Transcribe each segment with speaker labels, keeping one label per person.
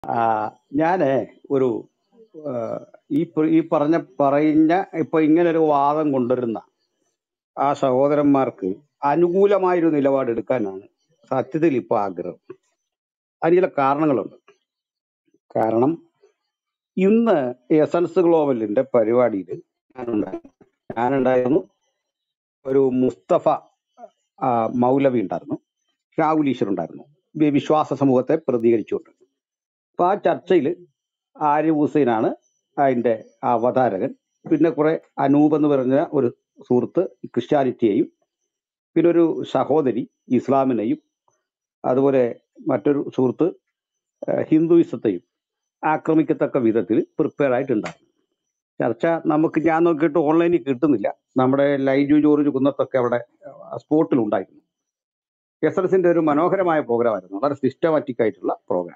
Speaker 1: ആ, ഞാന് ഒരു ആ, ഈ പ- ഈ പറഞ്ഞ പറഞ്ഞ ഇപ്പൊ ഇങ്ങനെ ഒരു വാദം കൊണ്ടുവരുന്ന ആ സഹോദരന്മാർക്ക് അനുകൂലമായൊരു നിലപാട് എടുക്കാനാണ് സത്യത്തിൽ ഇപ്പൊ ആഗ്രഹം അതിന് ചില കാരണങ്ങളുണ്ട് കാരണം ഇന്ന് എസൻസ് ഗ്ലോബലിന്റെ പരിപാടിയിൽ ഞാനുണ്ടായിരുന്നു ഞാനുണ്ടായിരുന്നു ഒരു മുസ്തഫ ആ, മൗലവി ഉണ്ടായിരുന്നു ഷാഹുൽ ഈശ്വർ ഉണ്ടായിരുന്നു വി- വിശ്വാസ സമൂഹത്തെ പ്രതികരിച്ചുകൊണ്ട് അപ്പൊ ആ ചർച്ചയിൽ ആരിഫ് ഹുസൈനാണ് അതിന്റെ അവതാരകൻ പിന്നെ കുറെ അനൂപ് എന്ന് പറഞ്ഞ ഒരു സുഹൃത്ത് ക്രിസ്ത്യാനിറ്റിയെയും പിന്നെ ഒരു സഹോദരി ഇസ്ലാമിനെയും അതുപോലെ മറ്റൊരു സുഹൃത്ത് ഏഹ്, ഹിന്ദുയിസത്തെയും ആക്രമിക്കത്തക്ക വിധത്തിൽ പ്രിപ്പയർ ആയിട്ടുണ്ടായിരുന്നു ചർച്ച നമുക്ക് ഞാൻ നോക്കിയിട്ട് ഓൺലൈനിൽ കിട്ടുന്നില്ല നമ്മുടെ ലൈജു ജോർജ് കുന്നത്തൊക്കെ അവിടെ സ്പോട്ടിൽ ഉണ്ടായിരുന്നു എസ് എൽ സിന്റെ ഒരു മനോഹരമായ പ്രോഗ്രാം ആയിരുന്നു വളരെ സിസ്റ്റമാറ്റിക് ആയിട്ടുള്ള പ്രോഗ്രാം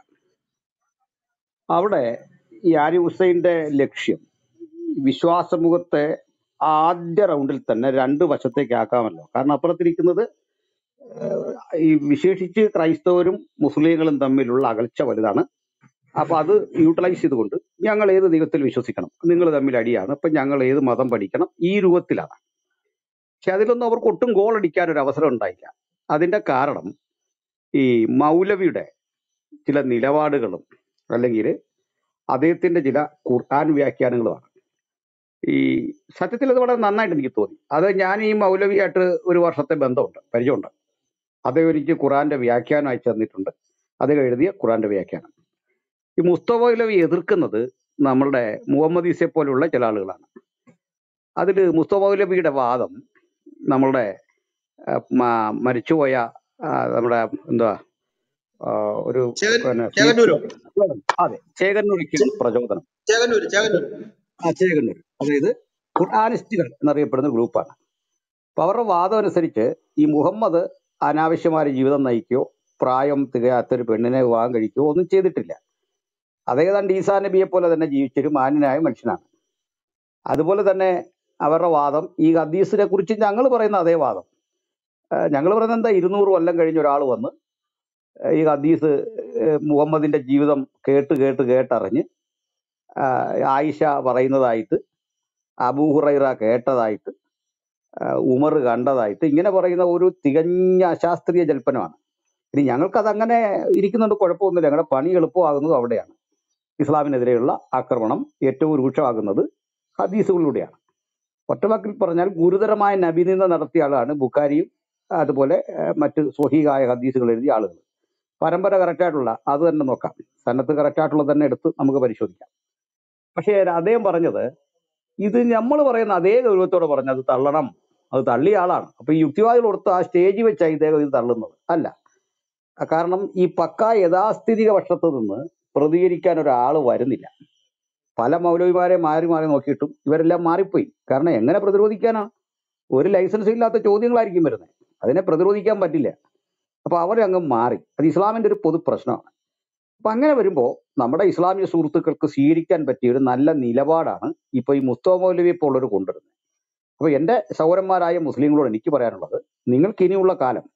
Speaker 1: അവിടെ ഈ ആരി ഹുസൈന്റെ ലക്ഷ്യം വിശ്വാസ സമൂഹത്തെ ആദ്യ റൗണ്ടിൽ തന്നെ രണ്ട് വശത്തേക്ക് ആക്കാമല്ലോ കാരണം അപ്പുറത്തിരിക്കുന്നത് ഈ വിശേഷിച്ച് ക്രൈസ്തവരും മുസ്ലിങ്ങളും തമ്മിലുള്ള അകൽച്ച വലുതാണ് അപ്പൊ അത് യൂട്ടിലൈസ് ചെയ്തുകൊണ്ട് ഞങ്ങൾ ഏത് ദൈവത്തിൽ വിശ്വസിക്കണം നിങ്ങൾ തമ്മിൽ അടിയാണ് അപ്പൊ ഞങ്ങൾ ഏത് മതം പഠിക്കണം ഈ രൂപത്തിലാണ് പക്ഷെ അതിലൊന്നും അവർക്ക് ഒട്ടും ഗോൾ അടിക്കാൻ ഒരു അവസരം ഉണ്ടായില്ല അതിന്റെ കാരണം ഈ മൗലവിയുടെ ചില നിലപാടുകളും അല്ലെങ്കിൽ അദ്ദേഹത്തിന്റെ ചില ഖുർആൻ വ്യാഖ്യാനങ്ങളുമാണ് ഈ സത്യത്തിൽ അത് വളരെ നന്നായിട്ട് എനിക്ക് തോന്നി അത് ഞാൻ ഈ മൗലവിയായിട്ട് ഒരു വർഷത്തെ ബന്ധമുണ്ട് പരിചയമുണ്ട് അദ്ദേഹം എനിക്ക് ഖുറാന്റെ വ്യാഖ്യാനം അയച്ചു തന്നിട്ടുണ്ട് അദ്ദേഹം എഴുതിയ ഖുറാന്റെ വ്യാഖ്യാനം ഈ മുസ്തഫ മൗലവി എതിർക്കുന്നത് നമ്മളുടെ മുഹമ്മദ് ഈസയെ പോലുള്ള ചില ആളുകളാണ് അതിൽ മുസ്തഫ മൗലവിയുടെ വാദം നമ്മളുടെ ആ, മ- മരിച്ചുപോയ ആ, നമ്മുടെ എന്താ ആ, ഒരു
Speaker 2: ചേകൻ
Speaker 1: പിന്നെ സി
Speaker 2: ചേകന്നൂരോ
Speaker 1: അതെ ചേകന്നൂരിക്കൽ പ്രചോദനം
Speaker 2: ചേകന്നൂര് ചേകന്നൂര്
Speaker 1: ആ ചേകന്നൂർ അതായത് ഖുർആാനിസ്റ്റുകൾ എന്നറിയപ്പെടുന്ന ഗ്രൂപ്പാണ് അപ്പൊ അവരുടെ വാദം അനുസരിച്ച് ഈ മുഹമ്മദ് അനാവശ്യമായ ജീവിതം നയിക്കുകയോ പ്രായം തികയാത്തൊരു പെണ്ണിനെ വിവാഹം കഴിക്കുകയോ ഒന്നും ചെയ്തിട്ടില്ല അതേതാണ്ട് ഈസാ നബിയെ പോലെ തന്നെ ജീവിച്ചൊരു മാന്യനായ മനുഷ്യനാണ് അതുപോലെ തന്നെ അവരുടെ വാദം ഈ ഹദീസിനെ കുറിച്ച് ഞങ്ങൾ പറയുന്ന അതേ വാദം ഞങ്ങൾ പറയുന്നത് എന്താ ഇരുന്നൂറ് കൊല്ലം കഴിഞ്ഞ ഒരാൾ വന്ന് ഏഹ് ഈ ഹദീസ് ഏഹ് മുഹമ്മദിന്റെ ജീവിതം കേട്ട് കേട്ട് കേട്ടറിഞ്ഞ് ആഹ് ആയിഷ പറയുന്നതായിട്ട് അബൂഹുറൈറ കേട്ടതായിട്ട് ആഹ് ഉമർ കണ്ടതായിട്ട് ഇങ്ങനെ പറയുന്ന ഒരു തികഞ്ഞ അശാസ്ത്രീയ ജൽപ്പനമാണ് ഇനി ഞങ്ങൾക്ക് അതങ്ങനെ ഇരിക്കുന്നുണ്ട് കുഴപ്പമൊന്നുമില്ല ഞങ്ങളുടെ പണി എളുപ്പമാകുന്നത് അവിടെയാണ് ഇസ്ലാമിനെതിരെയുള്ള ആക്രമണം ഏറ്റവും രൂക്ഷമാകുന്നത് ഹദീസുകളിലൂടെയാണ് ഒറ്റവാക്കിൽ പറഞ്ഞാൽ ഗുരുതരമായ നബിനിന്ദ നടത്തിയ ആളാണ് ബുഖാരിയും അതുപോലെ ആഹ് മറ്റ് സ്വഹീഹായ ഹദീസുകൾ എഴുതിയ ആളുകൾ പരമ്പര കറക്റ്റായിട്ടുള്ള അത് തന്നെ നോക്കാം സന്നദ്ധ കറക്റ്റായിട്ടുള്ളത് തന്നെ എടുത്ത് നമുക്ക് പരിശോധിക്കാം പക്ഷേ അദ്ദേഹം പറഞ്ഞത് ഇത് നമ്മൾ പറയുന്ന അതേ ഗൗരവത്തോടെ പറഞ്ഞ് അത് തള്ളണം അത് തള്ളിയ ആളാണ് അപ്പൊ ഈ യുക്തിവാദികൾ കൊടുത്ത് ആ സ്റ്റേജിൽ വെച്ചാണ് ഇദ്ദേഹം ഇത് തള്ളുന്നത് അല്ല ആ കാരണം ഈ പക്ക യഥാസ്ഥിതിക പക്ഷത്ത് നിന്ന് പ്രതികരിക്കാൻ ഒരാൾ വരുന്നില്ല പല മൗലവിമാരെ മാറി മാറി നോക്കിയിട്ടും ഇവരെല്ലാം മാറിപ്പോയി കാരണം എങ്ങനെ പ്രതിരോധിക്കാനാണ് ഒരു ലൈസൻസ് ഇല്ലാത്ത ചോദ്യങ്ങളായിരിക്കും വരുന്നത് അതിനെ പ്രതിരോധിക്കാൻ പറ്റില്ല അപ്പൊ അവരങ്ങ് മാറി അത് ഇസ്ലാമിന്റെ ഒരു പൊതു പ്രശ്നമാണ് അപ്പൊ അങ്ങനെ വരുമ്പോൾ നമ്മുടെ ഇസ്ലാമിക സുഹൃത്തുക്കൾക്ക് സ്വീകരിക്കാൻ പറ്റിയ ഒരു നല്ല നിലപാടാണ് ഇപ്പൊ ഈ മുസ്തഫ മൗലവി ഇപ്പോൾ ഉള്ളവർ കൊണ്ടുവരുന്നത് അപ്പൊ എന്റെ സൗരന്മാരായ മുസ്ലിങ്ങളോട് എനിക്ക് പറയാനുള്ളത് നിങ്ങൾക്ക് ഇനിയുള്ള കാലം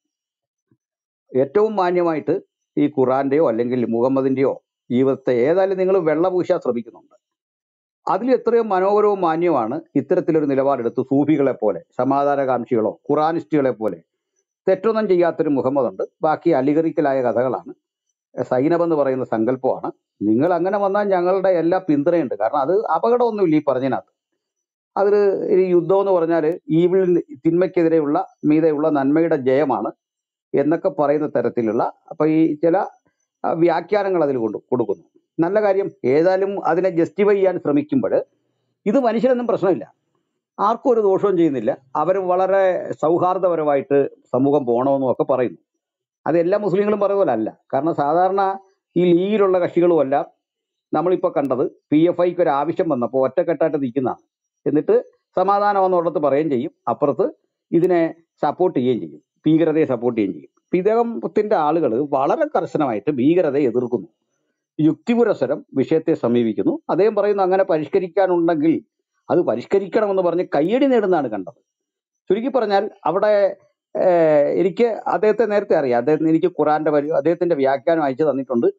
Speaker 1: ഏറ്റവും മാന്യമായിട്ട് ഈ ഖുറാന്റെയോ അല്ലെങ്കിൽ മുഹമ്മദിന്റെയോ ജീവിതത്തെ ഏതായാലും നിങ്ങൾ വെള്ളപൂശാൻ ശ്രമിക്കുന്നുണ്ട് അതിൽ എത്രയോ മനോഹരവും മാന്യമാണ് ഇത്തരത്തിലൊരു നിലപാടെടുത്ത് സൂഫികളെ പോലെ സമാധാനകാംക്ഷികളോ ഖുറാനിസ്റ്റുകളെ പോലെ തെറ്റൊന്നും ചെയ്യാത്തൊരു മുഹമ്മദ് ഉണ്ട് ബാക്കി അലിഗറിക്കലായ കഥകളാണ് സൈനബ് എന്ന് പറയുന്ന സങ്കല്പമാണ് നിങ്ങൾ അങ്ങനെ വന്നാൽ ഞങ്ങളുടെ എല്ലാ പിന്തുണയുണ്ട് കാരണം അത് അപകടമൊന്നുമില്ല ഈ പറഞ്ഞതിനകത്ത് അതിൽ ഈ യുദ്ധം എന്ന് പറഞ്ഞാൽ ഈവിൾ തിന്മയ്ക്കെതിരെയുള്ള മീതെയുള്ള നന്മയുടെ ജയമാണ് എന്നൊക്കെ പറയുന്ന തരത്തിലുള്ള അപ്പൊ ഈ ചില ആ, വ്യാഖ്യാനങ്ങൾ അതിൽ കൊണ്ട് കൊടുക്കുന്നു നല്ല കാര്യം ഏതായാലും അതിനെ ജസ്റ്റിഫൈ ചെയ്യാൻ ശ്രമിക്കുമ്പോൾ ഇത് മനുഷ്യനൊന്നും പ്രശ്നമില്ല ആർക്കും ഒരു ദോഷവും ചെയ്യുന്നില്ല അവർ വളരെ സൗഹാർദ്ദപരമായിട്ട് സമൂഹം പോകണമെന്നും ഒക്കെ പറയുന്നു അത് എല്ലാ മുസ്ലിങ്ങളും പറയുന്ന പോലെ അല്ല കാരണം സാധാരണ ഈ ലീഗിലുള്ള കക്ഷികളുമല്ല നമ്മളിപ്പോൾ കണ്ടത് പി എഫ് ഐക്ക് ഒരു ആവശ്യം വന്നപ്പോൾ ഒറ്റക്കെട്ടായിട്ട് നിൽക്കുന്നതാണ് എന്നിട്ട് സമാധാനം എന്നുള്ളത് പറയുകയും ചെയ്യും അപ്പുറത്ത് ഇതിനെ സപ്പോർട്ട് ചെയ്യുകയും ചെയ്യും ഭീകരതയെ സപ്പോർട്ട് ചെയ്യുകയും ചെയ്യും ഇപ്പൊ ഇദ്ദേഹത്തിന്റെ ആളുകൾ വളരെ കർശനമായിട്ട് ഭീകരതയെ എതിർക്കുന്നു യുക്തിപുരസരം വിഷയത്തെ സമീപിക്കുന്നു അദ്ദേഹം പറയുന്നു അങ്ങനെ പരിഷ്കരിക്കാനുണ്ടെങ്കിൽ അത് പരിഷ്കരിക്കണമെന്ന് പറഞ്ഞ് കയ്യടി നേടുന്നതാണ് കണ്ടത് ചുരുക്കി പറഞ്ഞാൽ അവിടെ ഏഹ്, എനിക്ക് അദ്ദേഹത്തെ നേരത്തെ അറിയാം അദ്ദേഹത്തിന് എനിക്ക് ഖുറാന്റെ വരി അദ്ദേഹത്തിന്റെ വ്യാഖ്യാനം അയച്ചു തന്നിട്ടുണ്ട്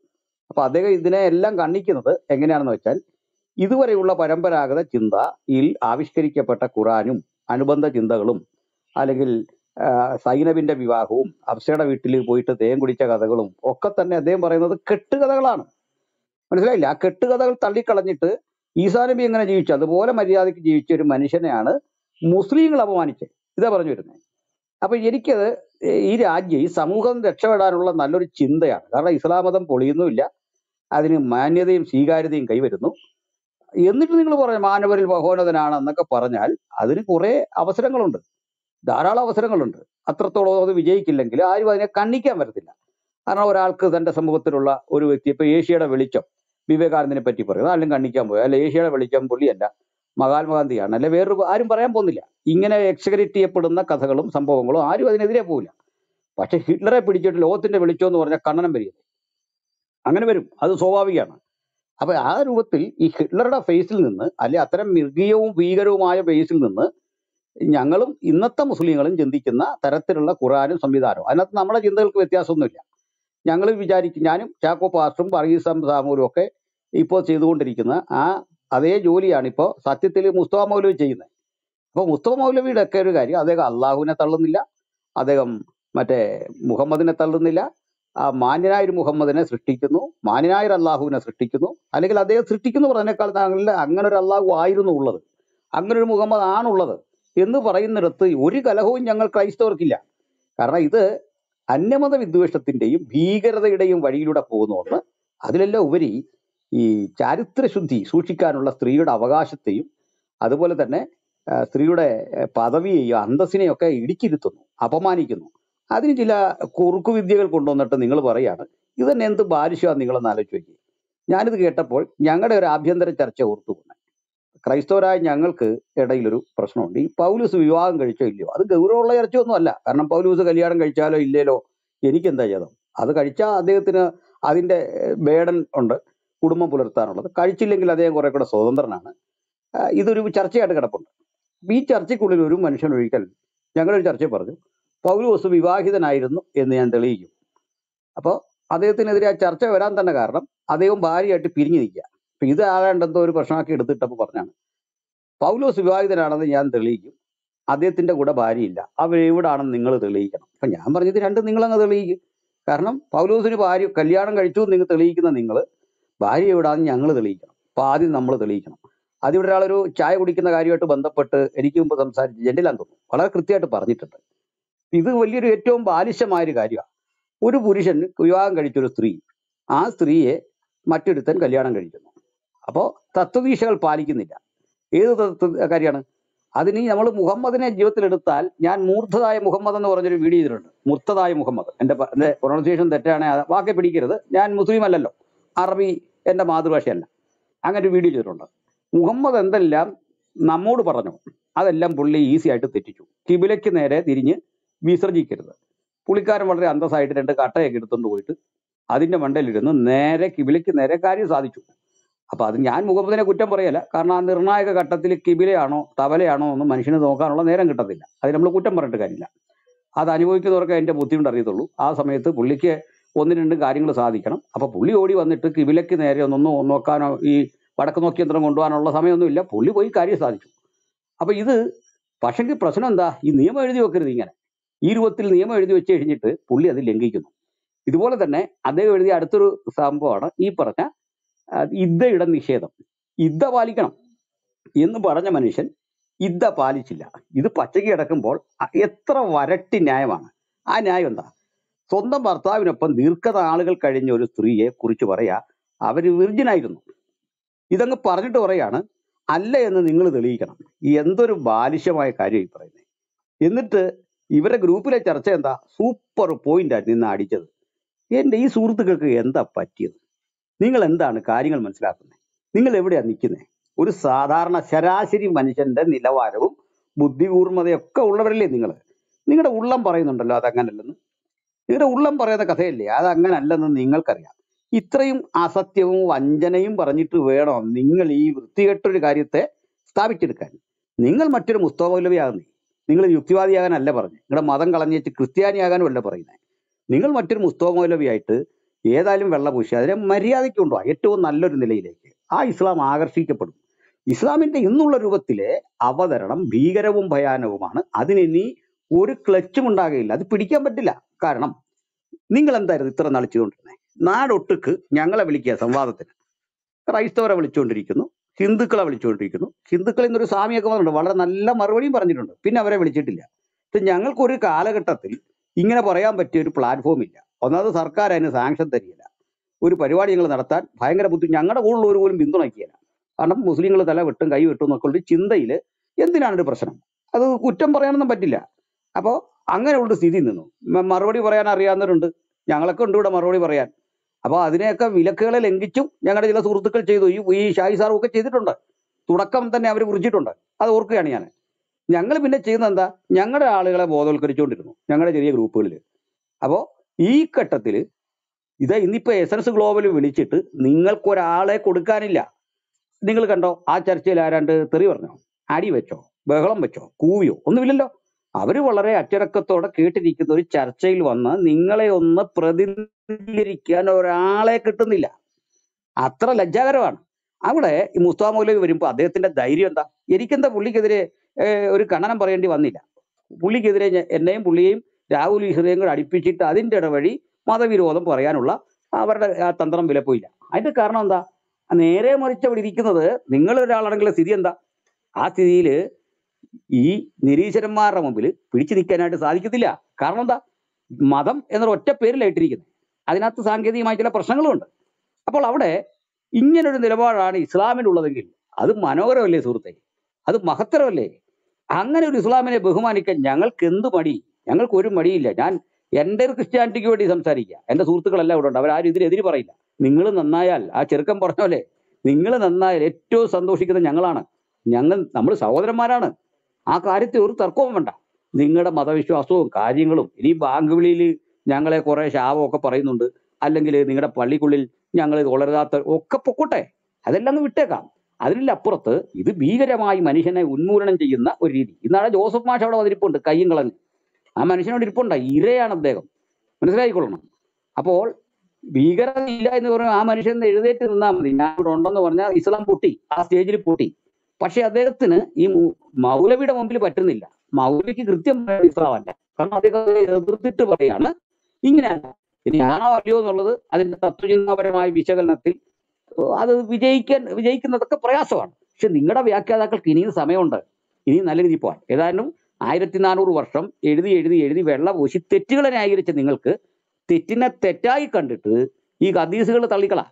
Speaker 1: അപ്പൊ അദ്ദേഹം ഇതിനെ എല്ലാം കണ്ണിക്കുന്നത് എങ്ങനെയാണെന്ന് വെച്ചാൽ ഇതുവരെയുള്ള പരമ്പരാഗത ചിന്തയിൽ ആവിഷ്കരിക്കപ്പെട്ട ഖുറാനും അനുബന്ധ ചിന്തകളും അല്ലെങ്കിൽ ആ, സൈനബിന്റെ വിവാഹവും അബ്സയുടെ വീട്ടിൽ പോയിട്ട് തേൻ കുടിച്ച കഥകളും ഒക്കെ തന്നെ അദ്ദേഹം പറയുന്നത് കെട്ടുകഥകളാണ് മനസ്സിലായില്ല ആ കെട്ടുകഥകൾ തള്ളിക്കളഞ്ഞിട്ട് ഈസാ നബി എങ്ങനെ ജീവിച്ചു അതുപോലെ മര്യാദയ്ക്ക് ജീവിച്ച ഒരു മനുഷ്യനെയാണ് മുസ്ലിങ്ങൾ അപമാനിച്ചത് ഇതാ പറഞ്ഞു വരുന്നത് അപ്പൊ എനിക്കത് ഈ രാജ്യം ഈ സമൂഹം രക്ഷപ്പെടാനുള്ള നല്ലൊരു ചിന്തയാണ് കാരണം ഇസ്ലാം മതം പൊളിയുന്നുമില്ല അതിന് മാന്യതയും സ്വീകാര്യതയും കൈവരുന്നു എന്നിട്ട് നിങ്ങൾ പറയാം മാനവരിൽ മഹോന്നതനാണ് എന്നൊക്കെ പറഞ്ഞാൽ അതിന് കുറെ അവസരങ്ങളുണ്ട് ധാരാളം അവസരങ്ങളുണ്ട് അത്രത്തോളം അത് വിജയിക്കില്ലെങ്കിൽ ആരും അതിനെ കണ്ണിക്കാൻ വരത്തില്ല കാരണം ഒരാൾക്ക് തന്റെ സമൂഹത്തിലുള്ള ഒരു വ്യക്തി ഇപ്പൊ ഏഷ്യയുടെ വെളിച്ചം വിവേകാനന്ദനെ പറ്റി പറയുന്നത് ആരും കണ്ണിക്കാൻ പോയി അല്ല ഏഷ്യയുടെ വെളിച്ചം പുള്ളിയല്ല മഹാത്മാഗാന്ധിയാണ് അല്ലെ വേറൊരു ആരും പറയാൻ പോകുന്നില്ല ഇങ്ങനെ എക്സ്ക്രിറ്റ് ചെയ്യപ്പെടുന്ന കഥകളും സംഭവങ്ങളും ആരും അതിനെതിരെ പോവില്ല പക്ഷെ ഹിറ്റ്ലറെ പിടിച്ചിട്ട് ലോകത്തിന്റെ വെളിച്ചം എന്ന് പറഞ്ഞാൽ കണ്ണനം വരിക അങ്ങനെ വരും അത് സ്വാഭാവികമാണ് അപ്പൊ ആ രൂപത്തിൽ ഈ ഹിറ്റ്ലറുടെ ഫേസിൽ നിന്ന് അല്ലെ അത്തരം മൃഗീയവും ഭീകരവുമായ ഫേസിൽ നിന്ന് ഞങ്ങളും ഇന്നത്തെ മുസ്ലിങ്ങളും ചിന്തിക്കുന്ന തരത്തിലുള്ള ഖുറാനും സംവിധാനവും അതിനകത്ത് നമ്മുടെ ചിന്തകൾക്ക് വ്യത്യാസമൊന്നുമില്ല ഞങ്ങൾ വിചാരിക്കും ഞാനും ചാക്കോ പാസ്റ്ററും പറീസം സാമൂലും ഒക്കെ ഇപ്പോൾ ചെയ്തുകൊണ്ടിരിക്കുന്ന ആ അതേ ജോലിയാണ് ഇപ്പോൾ സത്യത്തിൽ മുസ്തഫ മൗലവി ചെയ്യുന്നത് അപ്പോൾ മുസ്തഫ മൗലവിയുടെ ഒക്കെ ഒരു കാര്യം അദ്ദേഹം അള്ളാഹുവിനെ തള്ളുന്നില്ല അദ്ദേഹം മറ്റേ മുഹമ്മദിനെ തള്ളുന്നില്ല ആ മാന്യനായ ഒരു മുഹമ്മദിനെ സൃഷ്ടിക്കുന്നു മാന്യനായ ഒരു അള്ളാഹുവിനെ സൃഷ്ടിക്കുന്നു അല്ലെങ്കിൽ അദ്ദേഹം സൃഷ്ടിക്കുന്നു പറഞ്ഞേക്കാൾ താങ്കളിൽ അങ്ങനെ ഒരു അള്ളാഹു ആയിരുന്നു ഉള്ളത് അങ്ങനെ ഒരു മുഹമ്മദ് ആണുള്ളത് എന്ന് പറയുന്നിടത്ത് ഒരു കലഹവും ഞങ്ങൾ ക്രൈസ്തവർക്കില്ല കാരണം ഇത് അന്യമത വിദ്വേഷത്തിന്റെയും ഭീകരതയുടെയും വഴിയിലൂടെ പോകുന്നതുകൊണ്ട് അതിലെല്ലാം ഉപരി ഈ ചാരിത്രശുദ്ധി സൂക്ഷിക്കാനുള്ള സ്ത്രീയുടെ അവകാശത്തെയും അതുപോലെ തന്നെ ആ, സ്ത്രീയുടെ ഏ, പദവിയെയും അന്തസ്സിനെയും ഒക്കെ ഇടിച്ചിരുത്തുന്നു അപമാനിക്കുന്നു അതിന് ചില കുറുക്കു വിദ്യകൾ കൊണ്ടുവന്നിട്ട് നിങ്ങൾ പറയാണ് ഇത് തന്നെ എന്ത് ബാലിശമാണ് നിങ്ങളൊന്ന് ആലോചിച്ച് നോക്കി ഞാനിത് കേട്ടപ്പോൾ ഞങ്ങളുടെ ഒരു ആഭ്യന്തര ചർച്ച ഓർത്തു പോകുന്നത് ക്രൈസ്തവരായ ഞങ്ങൾക്ക് ഇടയിലൊരു പ്രശ്നമുണ്ട് ഈ പൗലൂസ് വിവാഹം കഴിച്ചോ ഇല്ലയോ അത് ഗൗരവമുള്ള ചർച്ചയൊന്നും അല്ല കാരണം പൗലൂസ് കല്യാണം കഴിച്ചാലോ ഇല്ലേലോ എനിക്കെന്താ ചെയ്തം അത് കഴിച്ചാൽ അദ്ദേഹത്തിന് അതിന്റെ ബേഡൻ ഉണ്ട് കുടുംബം പുലർത്താനുള്ളത് കഴിച്ചില്ലെങ്കിൽ അദ്ദേഹം കുറെ കൂടെ സ്വതന്ത്രനാണ് ആ, ഇതൊരു ചർച്ചയായിട്ട് കിടപ്പുണ്ട് ഈ ചർച്ചയ്ക്കുള്ളിൽ ഒരു മനുഷ്യൻ ഒരിക്കൽ ഞങ്ങളൊരു ചർച്ചയിൽ പറഞ്ഞു പൗലോസ് വിവാഹിതനായിരുന്നു എന്ന് ഞാൻ തെളിയിക്കും അപ്പോൾ അദ്ദേഹത്തിനെതിരെ ആ ചർച്ച വരാൻ തന്നെ കാരണം അദ്ദേഹം ഭാര്യയായിട്ട് പിരിഞ്ഞു നിൽക്കുക അപ്പൊ ഇത് ആകാണ്ട് എന്തോ ഒരു പ്രശ്നമാക്കി എടുത്തിട്ടപ്പോൾ പറഞ്ഞാണ് പൗലോസ് വിവാഹിതനാണെന്ന് ഞാൻ തെളിയിക്കും അദ്ദേഹത്തിന്റെ കൂടെ ഭാര്യയില്ല അവർ എവിടാണെന്ന് നിങ്ങൾ തെളിയിക്കണം അപ്പൊ ഞാൻ പറഞ്ഞത് രണ്ടും നിങ്ങളങ്ങ് തെളിയിക്കും കാരണം പൗലോസിന് ഭാര്യ കല്യാണം കഴിച്ചു എന്ന് നിങ്ങൾ തെളിയിക്കുന്ന നിങ്ങൾ ഭാര്യ എവിടാന്ന് ഞങ്ങൾ തെളിയിക്കണം അപ്പൊ ആദ്യം നമ്മൾ തെളിയിക്കണം ആദ്യം ഇവിടെ ഒരാളൊരു ചായ കുടിക്കുന്ന കാര്യമായിട്ട് ബന്ധപ്പെട്ട് എനിക്ക് മുമ്പ് സംസാരിച്ച് ജെന്റിലാന്ന് തോന്നുന്നു വളരെ കൃത്യമായിട്ട് പറഞ്ഞിട്ടുണ്ട് ഇത് വലിയൊരു ഏറ്റവും ബാലിശമായ ഒരു കാര്യമാണ് ഒരു പുരുഷൻ വിവാഹം കഴിച്ചൊരു സ്ത്രീ ആ സ്ത്രീയെ മറ്റൊരുത്തൻ കല്യാണം കഴിക്കുന്നു അപ്പോൾ തത്വദീശകൾ പാലിക്കുന്നില്ല ഏത് തത്വ കാര്യമാണ് അതിന് നമ്മൾ മുഹമ്മദിനെ ജീവിതത്തിൽ എടുത്താൽ ഞാൻ മൂർദ്ധതായ മുഹമ്മദ് എന്ന് പറഞ്ഞൊരു വീഡിയോ ചെയ്തിട്ടുണ്ട് മൂർത്തതായ മുഹമ്മദ് എന്റെ പ- എന്റെ പ്രൊണൗൺസിയേഷൻ തെറ്റാണെങ്കിൽ അത് വാക്കെ പിടിക്കരുത് ഞാൻ മുസ്ലിം അല്ലല്ലോ അറബി എന്റെ മാതൃഭാഷയല്ല അങ്ങനെ ഒരു വീഡിയോ ചെയ്തിട്ടുണ്ട് മുഹമ്മദ് എന്തെല്ലാം നമ്മോട് പറഞ്ഞു അതെല്ലാം പുള്ളി ഈസി ആയിട്ട് തെറ്റിച്ചു കിബിലയ്ക്ക് നേരെ തിരിഞ്ഞ് വിസർജിക്കരുത് പുള്ളിക്കാരൻ വളരെ അന്തസ്സായിട്ട് രണ്ട് കട്ടയൊക്കെ എടുത്തുകൊണ്ട് പോയിട്ട് അതിന്റെ മണ്ടയിലിരുന്ന് നേരെ കിബിലയ്ക്ക് നേരെ കാര്യം സാധിച്ചു അപ്പൊ അത് ഞാൻ മുഹമ്മദിനെ കുറ്റം പറയല കാരണം ആ നിർണായക ഘട്ടത്തിൽ കിബിലയാണോ തവലയാണോ ഒന്നും മനുഷ്യന് നോക്കാനുള്ള നേരം കിട്ടത്തില്ല അത് നമ്മൾ കുറ്റം പറഞ്ഞിട്ട് കാര്യമില്ല അത് അനുഭവിക്കുന്നവർക്ക് അതിന്റെ ബുദ്ധിമുട്ട് അറിയത്തുള്ളൂ ആ സമയത്ത് പുള്ളിക്ക് ഒന്ന് രണ്ട് കാര്യങ്ങൾ സാധിക്കണം അപ്പൊ പുള്ളി ഓടി വന്നിട്ട് കിബിലയ്ക്ക് നേരെ ഒന്നൊന്ന് നോക്കാനോ ഈ വടക്ക് നോക്കി യന്ത്രം കൊണ്ടുപോകാനുള്ള സമയമൊന്നുമില്ല പുള്ളി പോയി കാര്യം സാധിച്ചു അപ്പൊ ഇത് പക്ഷെങ്കിൽ പ്രശ്നം എന്താ ഈ നിയമം എഴുതി വെക്കരുത് ഇങ്ങനെ ഈ രൂപത്തിൽ നിയമം എഴുതി വെച്ച് കഴിഞ്ഞിട്ട് പുള്ളി അത് ലംഘിക്കുന്നു ഇതുപോലെ തന്നെ അദ്ദേഹം എഴുതിയ അടുത്തൊരു സംഭവമാണ് ഈ പറഞ്ഞ ആ, ഇദ്ദയുടെ നിഷേധം ഇദ്ദ പാലിക്കണം എന്ന് പറഞ്ഞ മനുഷ്യൻ ഇദ്ദ പാലിച്ചില്ല ഇത് പച്ചയ്ക്ക് കിടക്കുമ്പോൾ അ- എത്ര വരട്ടി ന്യായമാണ് ആ ന്യായം എന്താ സ്വന്തം ഭർത്താവിനൊപ്പം ദീർഘനാളുകൾ കഴിഞ്ഞ ഒരു സ്ത്രീയെ കുറിച്ച് പറയാ അവര് വിർജിനായിരുന്നു ഇതങ്ങ് പറഞ്ഞിട്ട് പറയാണ് അല്ല എന്ന് നിങ്ങൾ തെളിയിക്കണം ഈ എന്തൊരു ബാലിശമായ കാര്യം ഈ പറയുന്നത് എന്നിട്ട് ഇവരുടെ ഗ്രൂപ്പിലെ ചർച്ച എന്താ സൂപ്പർ പോയിന്റ് ആയിരുന്നു ഇന്ന് അടിച്ചത് എന്റെ ഈ സുഹൃത്തുക്കൾക്ക് എന്താ പറ്റിയത് നിങ്ങൾ എന്താണ് കാര്യങ്ങൾ മനസ്സിലാക്കുന്നത് നിങ്ങൾ എവിടെയാ നിൽക്കുന്നത് ഒരു സാധാരണ ശരാശരി മനുഷ്യന്റെ നിലവാരവും ബുദ്ധികൂർമ്മതയൊക്കെ ഉള്ളവരല്ലേ നിങ്ങൾ നിങ്ങളുടെ ഉള്ളം പറയുന്നുണ്ടല്ലോ അത് അങ്ങനല്ലെന്ന് നിങ്ങളുടെ ഉള്ളം പറയുന്ന കഥയല്ലേ അത് അങ്ങനല്ലെന്ന് നിങ്ങൾക്കറിയാം ഇത്രയും അസത്യവും വഞ്ചനയും പറഞ്ഞിട്ട് വേണോ നിങ്ങൾ ഈ വൃത്തികെട്ടൊരു കാര്യത്തെ സ്ഥാപിച്ചെടുക്കാൻ നിങ്ങൾ മറ്റൊരു മുസ്തമൗലവിയാകുന്നേ നിങ്ങൾ യുക്തിവാദിയാകാനല്ല പറഞ്ഞു നിങ്ങളുടെ മതം കളഞ്ഞേച്ച് ക്രിസ്ത്യാനിയാകാനും അല്ല പറയുന്നത് നിങ്ങൾ മറ്റൊരു മുസ്തമൗലവിയായിട്ട് ഏതായാലും വെള്ള പൂശി അതിനെ മര്യാദയ്ക്ക് കൊണ്ടുപോകാം ഏറ്റവും നല്ലൊരു നിലയിലേക്ക് ആ ഇസ്ലാം ആകർഷിക്കപ്പെടും ഇസ്ലാമിന്റെ ഇന്നുള്ള രൂപത്തിലെ അവതരണം ഭീകരവും ഭയാനകവുമാണ് അതിനി ഒരു ക്ലച്ചും ഉണ്ടാകുകയില്ല അത് പിടിക്കാൻ പറ്റില്ല കാരണം നിങ്ങൾ എന്തായിരുന്നു ഇത്ര നാൾ ചെയ്തുകൊണ്ടിരുന്നത് നാടൊട്ടുക്ക് ഞങ്ങളെ വിളിക്കുക സംവാദത്തിന് ക്രൈസ്തവരെ വിളിച്ചുകൊണ്ടിരിക്കുന്നു ഹിന്ദുക്കളെ വിളിച്ചുകൊണ്ടിരിക്കുന്നു ഹിന്ദുക്കളിൽ നിന്നൊരു സ്വാമിയൊക്കെ വന്നിട്ടുണ്ട് വളരെ നല്ല മറുപടിയും പറഞ്ഞിട്ടുണ്ട് പിന്നെ അവരെ വിളിച്ചിട്ടില്ല പക്ഷെ ഞങ്ങൾക്കൊരു കാലഘട്ടത്തിൽ ഇങ്ങനെ പറയാൻ പറ്റിയ ഒരു പ്ലാറ്റ്ഫോം ഇല്ല ഒന്നാമത് സർക്കാർ അതിന് സാങ്ഷൻ തരികയില്ല ഒരു പരിപാടി ഞങ്ങൾ നടത്താൻ ഭയങ്കര ബുദ്ധി ഞങ്ങളുടെ കൂടുതലുള്ളവർ പോലും പിന്തുണയ്ക്കുകയില്ല കാരണം മുസ്ലിങ്ങൾ തല വെട്ടും കൈ വെട്ടും എന്നൊക്കെ ഉള്ള ചിന്തയിൽ എന്തിനാണ് ഒരു പ്രശ്നം അത് കുറ്റം പറയാനൊന്നും പറ്റില്ല അപ്പോൾ അങ്ങനെയുള്ള സ്ഥിതി നിന്നു മ- മറുപടി പറയാൻ അറിയാവുന്നവരുണ്ട് ഞങ്ങളൊക്കെ ഉണ്ട് ഇവിടെ മറുപടി പറയാൻ അപ്പോൾ അതിനെയൊക്കെ വിലക്കുകളെ ലംഘിച്ചും ഞങ്ങളുടെ ചില സുഹൃത്തുക്കൾ ചെയ്തു ഈ ഈ ഷായി സാറും ഒക്കെ ചെയ്തിട്ടുണ്ട് തുടക്കം തന്നെ അവർ കുറിച്ചിട്ടുണ്ട് അത് ഓർക്കുകയാണ് ഞാൻ ഞങ്ങൾ പിന്നെ ചെയ്യുന്നത് എന്താ ഞങ്ങളുടെ ആളുകളെ ബോധവൽക്കരിച്ചുകൊണ്ടിരുന്നു ഞങ്ങളുടെ ചെറിയ ഗ്രൂപ്പുകളിൽ അപ്പോൾ ഈ ഘട്ടത്തിൽ ഇത് ഇന്നിപ്പോ എസൻസ് ഗ്ലോബൽ വിളിച്ചിട്ട് നിങ്ങൾക്കൊരാളെ കൊടുക്കാനില്ല നിങ്ങൾ കണ്ടോ ആ ചർച്ചയിൽ ആരാണ്ട് തെറി പറഞ്ഞോ അടി വെച്ചോ ബഹളം വെച്ചോ കൂവിയോ ഒന്നുമില്ലല്ലോ അവര് വളരെ അച്ചടക്കത്തോടെ കേട്ടിരിക്കുന്ന ഒരു ചർച്ചയിൽ വന്ന് നിങ്ങളെ ഒന്ന് പ്രതിനിധീകരിക്കാൻ ഒരാളെ കിട്ടുന്നില്ല അത്ര ലജ്ജാകരമാണ് അവിടെ ഈ മുസ്താ മൗലവി വരുമ്പോൾ അദ്ദേഹത്തിന്റെ ധൈര്യം എന്താ എനിക്കെന്താ പുള്ളിക്കെതിരെ ഏഹ്, ഒരു കണ്ണനം പറയേണ്ടി വന്നില്ല പുള്ളിക്കെതിരെ ഞ- എന്നെയും പുള്ളിയെയും രാഹുൽ ഈശ്വരയും കൂടെ അടുപ്പിച്ചിട്ട് അതിന്റെ ഇടവഴി മതവിരോധം പറയാനുള്ള അവരുടെ ആ തന്ത്രം വിലപ്പോയില്ല അതിന്റെ കാരണം എന്താ നേരെ മറിച്ച് അവിടെ ഇരിക്കുന്നത് നിങ്ങൾ ഒരാളാണെങ്കിലുള്ള സ്ഥിതി എന്താ ആ സ്ഥിതിയിൽ ഈ നിരീശ്വരന്മാരുടെ മുമ്പിൽ പിടിച്ചു നിൽക്കാനായിട്ട് സാധിക്കത്തില്ല കാരണം എന്താ മതം എന്നൊരു ഒറ്റ പേരിലായിട്ടിരിക്കുന്നത് അതിനകത്ത് സാങ്കേതികമായ ചില പ്രശ്നങ്ങളുമുണ്ട് അപ്പോൾ അവിടെ ഇങ്ങനൊരു നിലപാടാണ് ഇസ്ലാമിനുള്ളതെങ്കിൽ അത് മനോഹരമല്ലേ സുഹൃത്തെ അത് മഹത്തരമല്ലേ അങ്ങനെ ഒരു ഇസ്ലാമിനെ ബഹുമാനിക്കാൻ ഞങ്ങൾക്ക് എന്ത് മടി ഞങ്ങൾക്ക് ഒരു മടിയില്ല ഞാൻ എൻ്റെ ഒരു ക്രിസ്ത്യാനിറ്റിക്ക് വേണ്ടി സംസാരിക്കുക എൻ്റെ സുഹൃത്തുക്കളെല്ലാം ഇവിടെ ഉണ്ട് അവരാരും ഇതിനെതിര് പറയില്ല നിങ്ങൾ നന്നായാൽ ആ ചെറുക്കൻ പറഞ്ഞ നിങ്ങൾ നന്നായാൽ ഏറ്റവും സന്തോഷിക്കുന്നത് ഞങ്ങളാണ് ഞങ്ങൾ നമ്മൾ സഹോദരന്മാരാണ് ആ കാര്യത്തിൽ ഒരു തർക്കവും വേണ്ട നിങ്ങളുടെ മതവിശ്വാസവും കാര്യങ്ങളും ഇനി ബാങ്ക് വിളിയിൽ ഞങ്ങളെ കുറെ ശാപമൊക്കെ പറയുന്നുണ്ട് അല്ലെങ്കിൽ നിങ്ങളുടെ പള്ളിക്കുള്ളിൽ ഞങ്ങൾ വളരാത്ത ഒക്കെ പൊക്കോട്ടെ അതെല്ലാം അങ്ങ് വിട്ടേക്കാം അതിലപ്പുറത്ത് ഇത് ഭീകരമായി മനുഷ്യനെ ഉന്മൂലനം ചെയ്യുന്ന ഒരു രീതി ഇന്നാളെ ജോസഫ് മാഷ് അവിടെ വന്നിരിപ്പുണ്ട് കയ്യും കളഞ്ഞ് ആ മനുഷ്യനോട് ഇരിപ്പുണ്ട് ഇരയാണ് അദ്ദേഹം മനസ്സിലായിക്കൊള്ളണം അപ്പോൾ ഭീകരത ഇല്ല എന്ന് പറഞ്ഞാൽ ആ മനുഷ്യൻ എഴുന്നേറ്റ് നിന്നാൽ മതി ഞാൻ ഇവിടെ ഉണ്ടെന്ന് പറഞ്ഞാൽ ഇസ്ലാം പൊട്ടി ആ സ്റ്റേജിൽ പൊട്ടി പക്ഷെ അദ്ദേഹത്തിന് ഈ മു- മൗലവിയുടെ മുമ്പിൽ പറ്റുന്നില്ല മൗലവിക്ക് കൃത്യം പറയാൻ ഇസ്ലാം അല്ല കാരണം അദ്ദേഹം അതിനെ എതിർത്തിട്ട് പറയാണ് ഇങ്ങനെയല്ല ഇനി ആണോ അല്ലയോ എന്നുള്ളത് അതിന്റെ തത്വചിന്താപരമായ വിശകലനത്തിൽ ഏഹ് അത് വിജയിക്കാൻ വിജയിക്കുന്നതൊക്കെ പ്രയാസമാണ് പക്ഷെ നിങ്ങളുടെ വ്യാഖ്യാതാക്കൾക്ക് ഇനിയും സമയമുണ്ട് ഇനിയും നല്ല രീതിയിൽ പോകാൻ ഏതായാലും ആയിരത്തി നാനൂറ് വർഷം എഴുതി എഴുതി എഴുതി വെള്ളം പൂശി തെറ്റുകളെ ന്യായീകരിച്ച നിങ്ങൾക്ക് തെറ്റിനെ തെറ്റായി കണ്ടിട്ട് ഈ ഹദീസുകൾ തള്ളിക്കളാ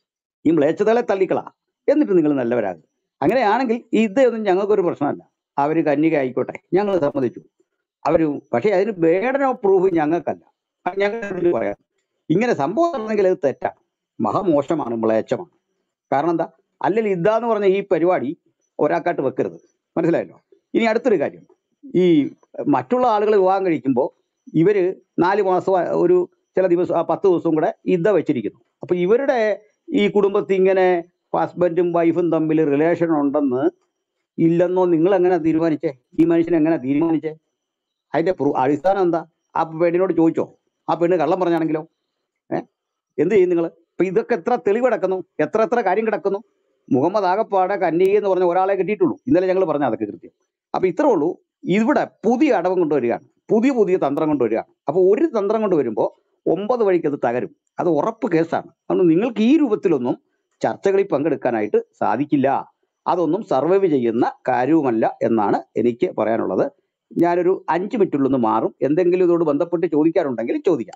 Speaker 1: ഈ മ്ലേച്ഛതകളെ തള്ളിക്കളാ എന്നിട്ട് നിങ്ങൾ നല്ലവരാകും അങ്ങനെയാണെങ്കിൽ ഇതൊന്നും ഞങ്ങൾക്കൊരു പ്രശ്നമല്ല അവർ കന്യക ആയിക്കോട്ടെ ഞങ്ങൾ സമ്മതിച്ചു അവര് പക്ഷേ അതിന് ബേഡൻ ഓഫ് പ്രൂഫ് ഞങ്ങൾക്കല്ല അത് ഞങ്ങൾ ഇതിൽ പറയാം ഇങ്ങനെ സംഭവം നടന്നെങ്കിൽ അത് തെറ്റാണ് മഹാമോശമാണ് മ്ലേച്ഛമാണ് കാരണം എന്താ അല്ലെങ്കിൽ ഇതാന്ന് പറഞ്ഞ ഈ പരിപാടി ഒരാൾക്കാട്ട് വെക്കരുത് മനസ്സിലായല്ലോ ഇനി അടുത്തൊരു കാര്യം ഈ മറ്റുള്ള ആളുകൾ വിവാഹം കഴിക്കുമ്പോൾ ഇവര് നാല് മാസം ഒരു ചില ദിവസം ആ പത്ത് ദിവസവും കൂടെ ഇദ്ദ വെച്ചിരിക്കുന്നു അപ്പൊ ഇവരുടെ ഈ കുടുംബത്തിൽ ഇങ്ങനെ ഹസ്ബൻഡും വൈഫും തമ്മിൽ റിലേഷൻ ഉണ്ടെന്ന് ഇല്ലെന്നോ നിങ്ങൾ എങ്ങനെ തീരുമാനിച്ചേ ഈ മനുഷ്യൻ എങ്ങനെ തീരുമാനിച്ചേ അതിന്റെ പ്രൂ- അടിസ്ഥാനം എന്താ ആ പെണ്ണിനോട് ചോദിച്ചോ ആ പെണ്ണ് കള്ളം പറഞ്ഞാണെങ്കിലോ ഏഹ് എന്ത് ചെയ്യും നിങ്ങൾ ഇപ്പൊ ഇതൊക്കെ എത്ര തെളിവ് കിടക്കുന്നു എത്ര എത്ര കാര്യം കിടക്കുന്നു മുഹമ്മദ് ആകപ്പാടെ കന്യക എന്ന് പറഞ്ഞ ഒരാളെ കിട്ടിയിട്ടുള്ളൂ ഇന്നലെ ഞങ്ങൾ പറഞ്ഞ അതൊക്കെ കൃത്യം അപ്പൊ ഇത്രേ ഉള്ളൂ ഇവിടെ പുതിയ അടവം കൊണ്ടുവരികയാണ് പുതിയ പുതിയ തന്ത്രം കൊണ്ടുവരികയാണ് അപ്പൊ ഒരു തന്ത്രം കൊണ്ട് വരുമ്പോൾ ഒമ്പത് വഴിക്ക് അത് തകരും അത് ഉറപ്പ് കേസാണ് അതുകൊണ്ട് നിങ്ങൾക്ക് ഈ രൂപത്തിലൊന്നും ചർച്ചകളിൽ പങ്കെടുക്കാനായിട്ട് സാധിക്കില്ല അതൊന്നും സർവൈവ് ചെയ്യുന്ന കാര്യവുമല്ല എന്നാണ് എനിക്ക് പറയാനുള്ളത് ഞാനൊരു അഞ്ച് മിനിറ്റുള്ളൊന്ന് മാറും എന്തെങ്കിലും ഇതോട് ബന്ധപ്പെട്ട് ചോദിക്കാറുണ്ടെങ്കിൽ ചോദിക്കാം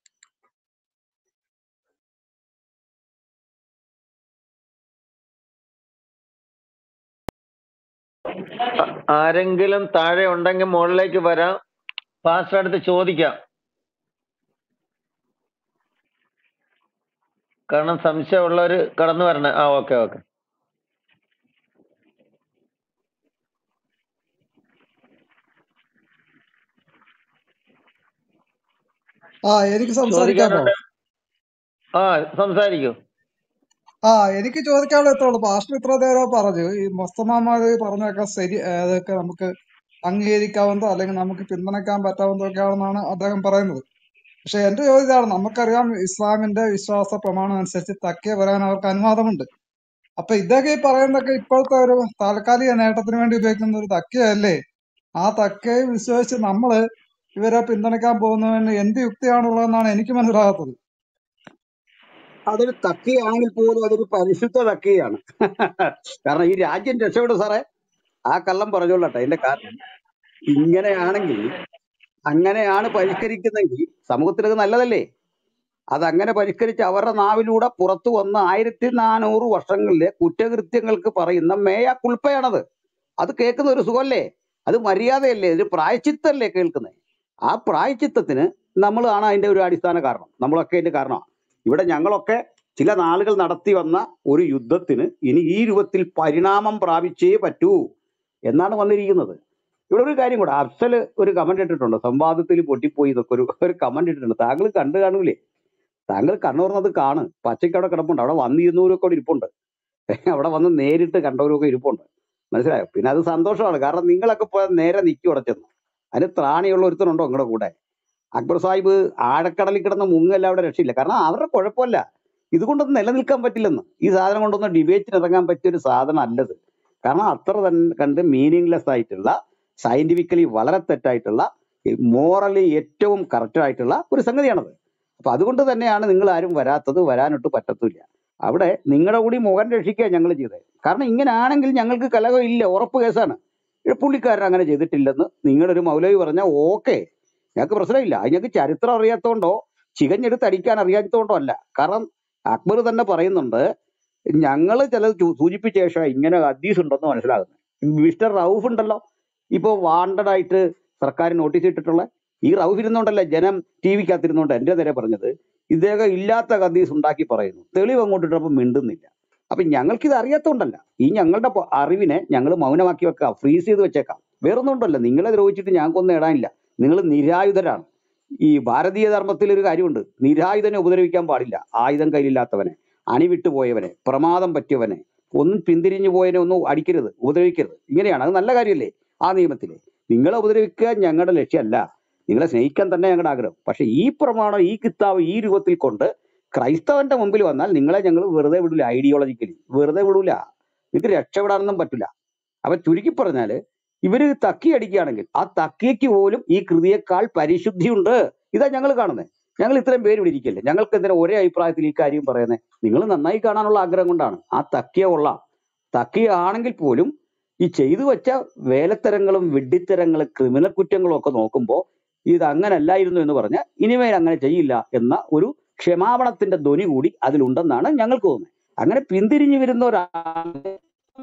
Speaker 2: ആ- ആരെങ്കിലും താഴെ ഉണ്ടെങ്കിൽ മുകളിലേക്ക് വരാം പാസ്റ്റർ അടുത്ത് ചോദിക്കാം കാരണം സംശയമുള്ളവര് കടന്നു വരണേ ആ ഓക്കെ ഓക്കെ
Speaker 3: ആ എനിക്ക് സംസാരിക്കാമോ
Speaker 2: ചോദിക്കാനുണ്ട് ആ സംസാരിക്കൂ
Speaker 3: ആ എനിക്ക് ചോദിക്കാനുള്ള ഇത്രേ ഉള്ളൂ പാസ്റ്റർ ഇത്ര നേരം പറഞ്ഞു ഈ മൊസ്തമാമാര് പറഞ്ഞൊക്കെ ശരി ഏ, അതൊക്കെ നമുക്ക് അംഗീകരിക്കാവുന്നതോ അല്ലെങ്കിൽ നമുക്ക് പിന്തുണയ്ക്കാൻ പറ്റാവുന്നതൊക്കെയാണെന്നാണ് അദ്ദേഹം പറയുന്നത് പക്ഷെ എന്റെ ചോദ്യം ഇതാണ് നമുക്കറിയാം ഇസ്ലാമിന്റെ വിശ്വാസ പ്രമാണം അനുസരിച്ച് തക്കിയ പറയാൻ അവർക്ക് അനുവാദമുണ്ട് അപ്പൊ ഇതൊക്കെ ഈ പറയുന്നതൊക്കെ ഇപ്പോഴത്തെ ഒരു താൽക്കാലിക നേട്ടത്തിന് വേണ്ടി ഉപയോഗിക്കുന്ന ഒരു തക്കയല്ലേ ആ തക്കയെ വിശ്വസിച്ച് നമ്മള് ഇവരെ പിന്തുണയ്ക്കാൻ പോകുന്നതിന് എന്ത് യുക്തിയാണുള്ളതെന്നാണ് എനിക്ക് മനസ്സിലാകാത്തത്
Speaker 1: അതൊരു തക്കിയാണെങ്കിൽ പോലും അതൊരു പരിശുദ്ധ തക്കിയാണ് കാരണം ഈ രാജ്യം രക്ഷപ്പെടും സാറേ ആ കള്ളം പറഞ്ഞോളട്ടെ അതിന്റെ കാരണം ഇങ്ങനെയാണെങ്കിൽ അങ്ങനെയാണ് പരിഷ്കരിക്കുന്നെങ്കിൽ സമൂഹത്തിനത് നല്ലതല്ലേ അത് അങ്ങനെ പരിഷ്കരിച്ച് അവരുടെ നാവിലൂടെ പുറത്തു വന്ന ആയിരത്തി നാനൂറ് വർഷങ്ങളിലെ കുറ്റകൃത്യങ്ങൾക്ക് പറയുന്ന മേയ കുൾപ്പയാണത് അത് കേൾക്കുന്ന ഒരു സുഖമല്ലേ അത് മര്യാദയല്ലേ ഒരു പ്രായച്ചിത്തല്ലേ കേൾക്കുന്നത് ആ പ്രായച്ചിത്തത്തിന് നമ്മളാണ് അതിന്റെ ഒരു അടിസ്ഥാന കാരണം നമ്മളൊക്കെ അതിന്റെ കാരണമാണ് ഇവിടെ ഞങ്ങളൊക്കെ ചില നാളുകൾ നടത്തി വന്ന ഒരു യുദ്ധത്തിന് ഇനി ഈ രൂപത്തിൽ പരിണാമം പ്രാപിച്ചേ പറ്റൂ എന്നാണ് വന്നിരിക്കുന്നത് ഇവിടെ ഒരു കാര്യം കൂടെ അഫ്സൽ ഒരു കമന്റ് ഇട്ടിട്ടുണ്ട് സംവാദത്തിൽ പൊട്ടിപ്പോയി ഇതൊക്കെ ഒരു ഒരു കമന്റ് ഇട്ടിട്ടുണ്ട് താങ്കൾ കണ്ടു കാണൂലേ താങ്കൾ കണ്ണൂർന്നത് കാണ് പച്ചയ്ക്ക് അവിടെ കിടപ്പുണ്ട് അവിടെ വന്നിരുന്നവരൊക്കെ അവിടെ ഇരിപ്പുണ്ട് അവിടെ വന്ന് നേരിട്ട് കണ്ടവരൊക്കെ ഇരിപ്പുണ്ട് മനസ്സിലായോ പിന്നെ അത് സന്തോഷമാണ് കാരണം നിങ്ങളൊക്കെ പോയ നേരെ നിൽക്കി ഉടച്ചെന്ന് അതിന് ത്രാണിയുള്ള ഒരുത്തനുണ്ടോ നിങ്ങളുടെ കൂടെ അക്ബർ സാഹിബ് ആഴക്കടലിൽ കിടന്ന് മുങ്ങല്ല അവിടെ രക്ഷയില്ല കാരണം അവരുടെ കുഴപ്പമല്ല ഇതുകൊണ്ടൊന്നും നിലനിൽക്കാൻ പറ്റില്ലെന്ന് ഈ സാധനം കൊണ്ടൊന്നും ഡിബേറ്റിന് ഇറങ്ങാൻ പറ്റിയ ഒരു സാധനം അല്ലത് കാരണം അത്ര തന്നെ കണ്ട് മീനിങ്ലെസ് ആയിട്ടുള്ള സയന്റിഫിക്കലി വളരെ തെറ്റായിട്ടുള്ള മോറലി ഏറ്റവും കറക്റ്റ് ആയിട്ടുള്ള ഒരു സംഗതിയാണത് അപ്പൊ അതുകൊണ്ട് തന്നെയാണ് നിങ്ങൾ ആരും വരാത്തത് വരാനൊട്ട് പറ്റത്തില്ല അവിടെ നിങ്ങളുടെ കൂടി മുഖം രക്ഷിക്കുക ഞങ്ങൾ ചെയ്തത് കാരണം ഇങ്ങനെ ആണെങ്കിൽ ഞങ്ങൾക്ക് കലകം ഇല്ല ഉറപ്പ് കേസാണ് ഇവിടെ പുള്ളിക്കാരൻ അങ്ങനെ ചെയ്തിട്ടില്ലെന്ന് നിങ്ങളൊരു മൗലവി പറഞ്ഞാൽ ഓക്കെ ഞങ്ങൾക്ക് പ്രശ്നമില്ല അത് ഞങ്ങൾക്ക് ചരിത്രം അറിയാത്തതുകൊണ്ടോ ചികഞ്ഞെടുത്ത് അടിക്കാൻ അറിയാത്തതുകൊണ്ടോ അല്ല കാരണം അക്ബർ തന്നെ പറയുന്നുണ്ട് ഞങ്ങൾ ചിലത് ചൂ- സൂചിപ്പിച്ച ശേഷം ഇങ്ങനെ ഹദീസ് ഉണ്ടെന്ന് മനസ്സിലാകുന്നത് മിസ്റ്റർ റൌഫ് ഉണ്ടല്ലോ ഇപ്പൊ വാണ്ടഡ് ആയിട്ട് സർക്കാർ നോട്ടീസ് ഇട്ടിട്ടുള്ള ഈ റൌഫ് ഇരുന്നോണ്ടല്ല ജനം ടി വിക്കകത്തിരുന്നോണ്ട് എന്റെ നേരെ പറഞ്ഞത് ഇദ്ദേഹം ഇല്ലാത്ത ഹദീസ് ഉണ്ടാക്കി പറയുന്നു തെളിവ് അങ്ങോട്ട് ഇട്ടപ്പോൾ മിണ്ടുന്നില്ല അപ്പൊ ഞങ്ങൾക്ക് ഇത് അറിയാത്തതുകൊണ്ടല്ല ഈ ഞങ്ങളുടെ പ- അറിവിനെ ഞങ്ങൾ മൗനമാക്കി വെക്കാം ഫ്രീസ് ചെയ്ത് വെച്ചേക്കാം വേറൊന്നും ഉണ്ടല്ലോ നിങ്ങളെ ദ്രോഹിച്ചിട്ട് ഞങ്ങൾക്കൊന്നും ഇടാനില്ല നിങ്ങൾ നിരായുധരാണ് ഈ ഭാരതീയ ധർമ്മത്തിൽ ഒരു കാര്യമുണ്ട് നിരായുധനെ ഉപദ്രവിക്കാൻ പാടില്ല ആയുധം കയ്യിലില്ലാത്തവനെ അണിവിട്ടു പോയവനെ പ്രമാദം പറ്റിയവനെ ഒന്നും പിന്തിരിഞ്ഞു പോയവനെ ഒന്നും അടിക്കരുത് ഉപദ്രവിക്കരുത് ഇങ്ങനെയാണ് അത് നല്ല കാര്യമല്ലേ ആ നിയമത്തില് നിങ്ങളെ ഉപദ്രവിക്കുക ഞങ്ങളുടെ ലക്ഷ്യമല്ല നിങ്ങളെ സ്നേഹിക്കാൻ തന്നെ ഞങ്ങളുടെ ആഗ്രഹം പക്ഷെ ഈ പ്രമാണം ഈ കിതാബ് ഈ രൂപത്തിൽ കൊണ്ട് ക്രൈസ്തവന്റെ മുമ്പിൽ വന്നാൽ നിങ്ങളെ ഞങ്ങൾ വെറുതെ വിടൂല ഐഡിയോളജിക്കലി വെറുതെ വിടൂല നിങ്ങൾക്ക് രക്ഷപ്പെടാനൊന്നും പറ്റില്ല അപ്പൊ ചുരുക്കി പറഞ്ഞാല് ഇവര് തക്കി അടിക്കുകയാണെങ്കിൽ ആ തക്കിയക്ക് പോലും ഈ കൃതിയേക്കാൾ പരിശുദ്ധിയുണ്ട് ഇതാ ഞങ്ങൾ കാണുന്നത് ഞങ്ങൾ ഇത്രയും പേര് ഇവിടെ ഇരിക്കല്ലേ ഞങ്ങൾക്ക് എന്തിനാ ഒരേ അഭിപ്രായത്തിൽ ഈ കാര്യം പറയുന്നത് നിങ്ങൾ നന്നായി കാണാനുള്ള ആഗ്രഹം കൊണ്ടാണ് ആ തക്കിയ കൊള്ളാം തക്കിയ ആണെങ്കിൽ പോലും ഈ ചെയ്തു വെച്ച വേലത്തരങ്ങളും വിഡ്ഢിത്തരങ്ങളും ക്രിമിനൽ കുറ്റങ്ങളും ഒക്കെ നോക്കുമ്പോൾ ഇത് അങ്ങനെ അല്ലായിരുന്നു എന്ന് പറഞ്ഞ് ഇനിമേൽ അങ്ങനെ ചെയ്യില്ല എന്ന ഒരു ക്ഷമാപണത്തിന്റെ ധ്വനി കൂടി അതിലുണ്ടെന്നാണ് ഞങ്ങൾക്ക് തോന്നുന്നത് അങ്ങനെ പിന്തിരിഞ്ഞു വരുന്ന ഒരാളെ